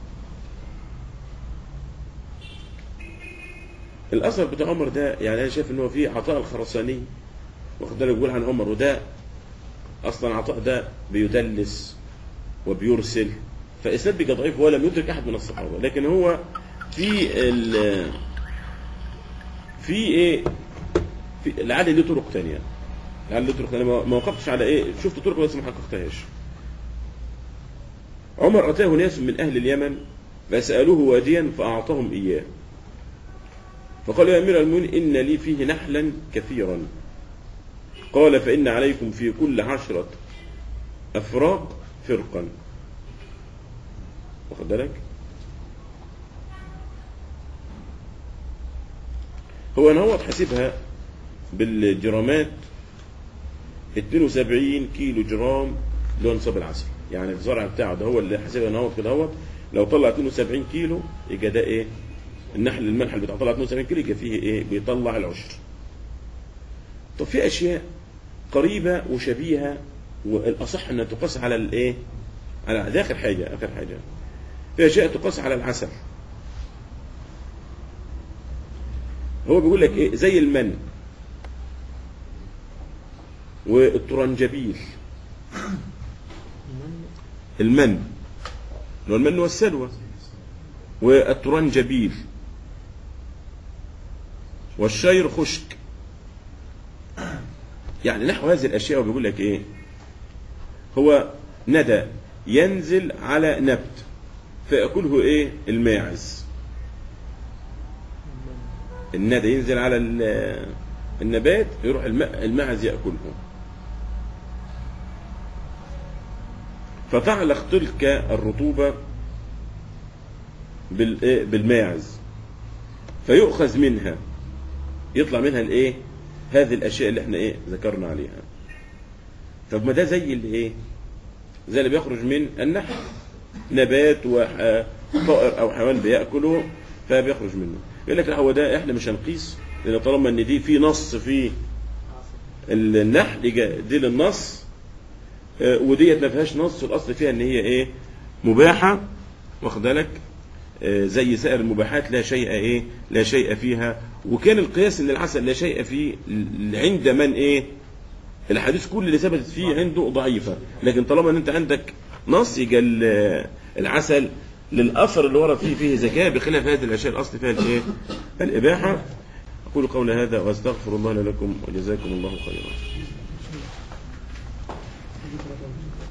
الأثر بتاع عمر ده يعني أنا شايف إن هو فيه عطاء الخرساني واخد بالك بيقول عن عمر وده أصلا عطاء ده بيدلس وبيرسل فإسناد بيبقى ضعيف ولم يدرك أحد من الصحابة لكن هو في ال في ايه في لعل ليه طرق تانية لعل ليه طرق تانية ما ما وقفتش على ايه شفت طرق بس ما حققتهاش عمر اتاه ناس من اهل اليمن فسالوه واديا فاعطاهم اياه فقال يا امير المؤمنين ان لي فيه نحلا كثيرا قال فان عليكم في كل عشره افراق فرقا واخد بالك هو انا هو حاسبها بالجرامات 72 كيلو جرام اللي هو نصاب العسل يعني الزرع بتاعه ده هو اللي حاسبها انا هو كده هو لو طلع 72 كيلو يبقى ده ايه النحل المنحل بتاعه طلع 72 كيلو يبقى فيه ايه بيطلع العشر طب في اشياء قريبه وشبيهه والاصح انها تقاس على الايه على ده اخر حاجه اخر حاجه في اشياء تقاس على العسل هو بيقول لك ايه زي المن والطرنجبيل المن اللي هو المن والسلوى والطرنجبيل والشير خشك يعني نحو هذه الاشياء وبيقول لك ايه هو ندى ينزل على نبت فيأكله ايه الماعز الندى ينزل على ال- النبات يروح الم- الماعز يأكله فتعلق تلك الرطوبة بال- إيه؟ بالماعز فيؤخذ منها يطلع منها الايه هذه الاشياء اللي احنا ايه ذكرنا عليها طب ما ده زي اللي ايه زي اللي بيخرج من النحل نبات وطائر او حيوان بياكله فبيخرج منه يقول لك لا هو ده احنا مش هنقيس لان طالما ان دي في نص في النحل يجي دي للنص آه، وديت ما فيهاش نص الاصل فيها ان هي ايه مباحه واخد بالك آه، زي سائر المباحات لا شيء ايه لا شيء فيها وكان القياس ان العسل لا شيء فيه ل- عند من ايه الحديث كل اللي ثبتت فيه عنده ضعيفه لكن طالما ان انت عندك نص يجي ال- العسل للاثر اللي ورد فيه فيه زكاه بخلاف هذه الاشياء الاصل فيها الايه الاباحه اقول قولي هذا واستغفر الله لي ولكم وجزاكم الله خيرا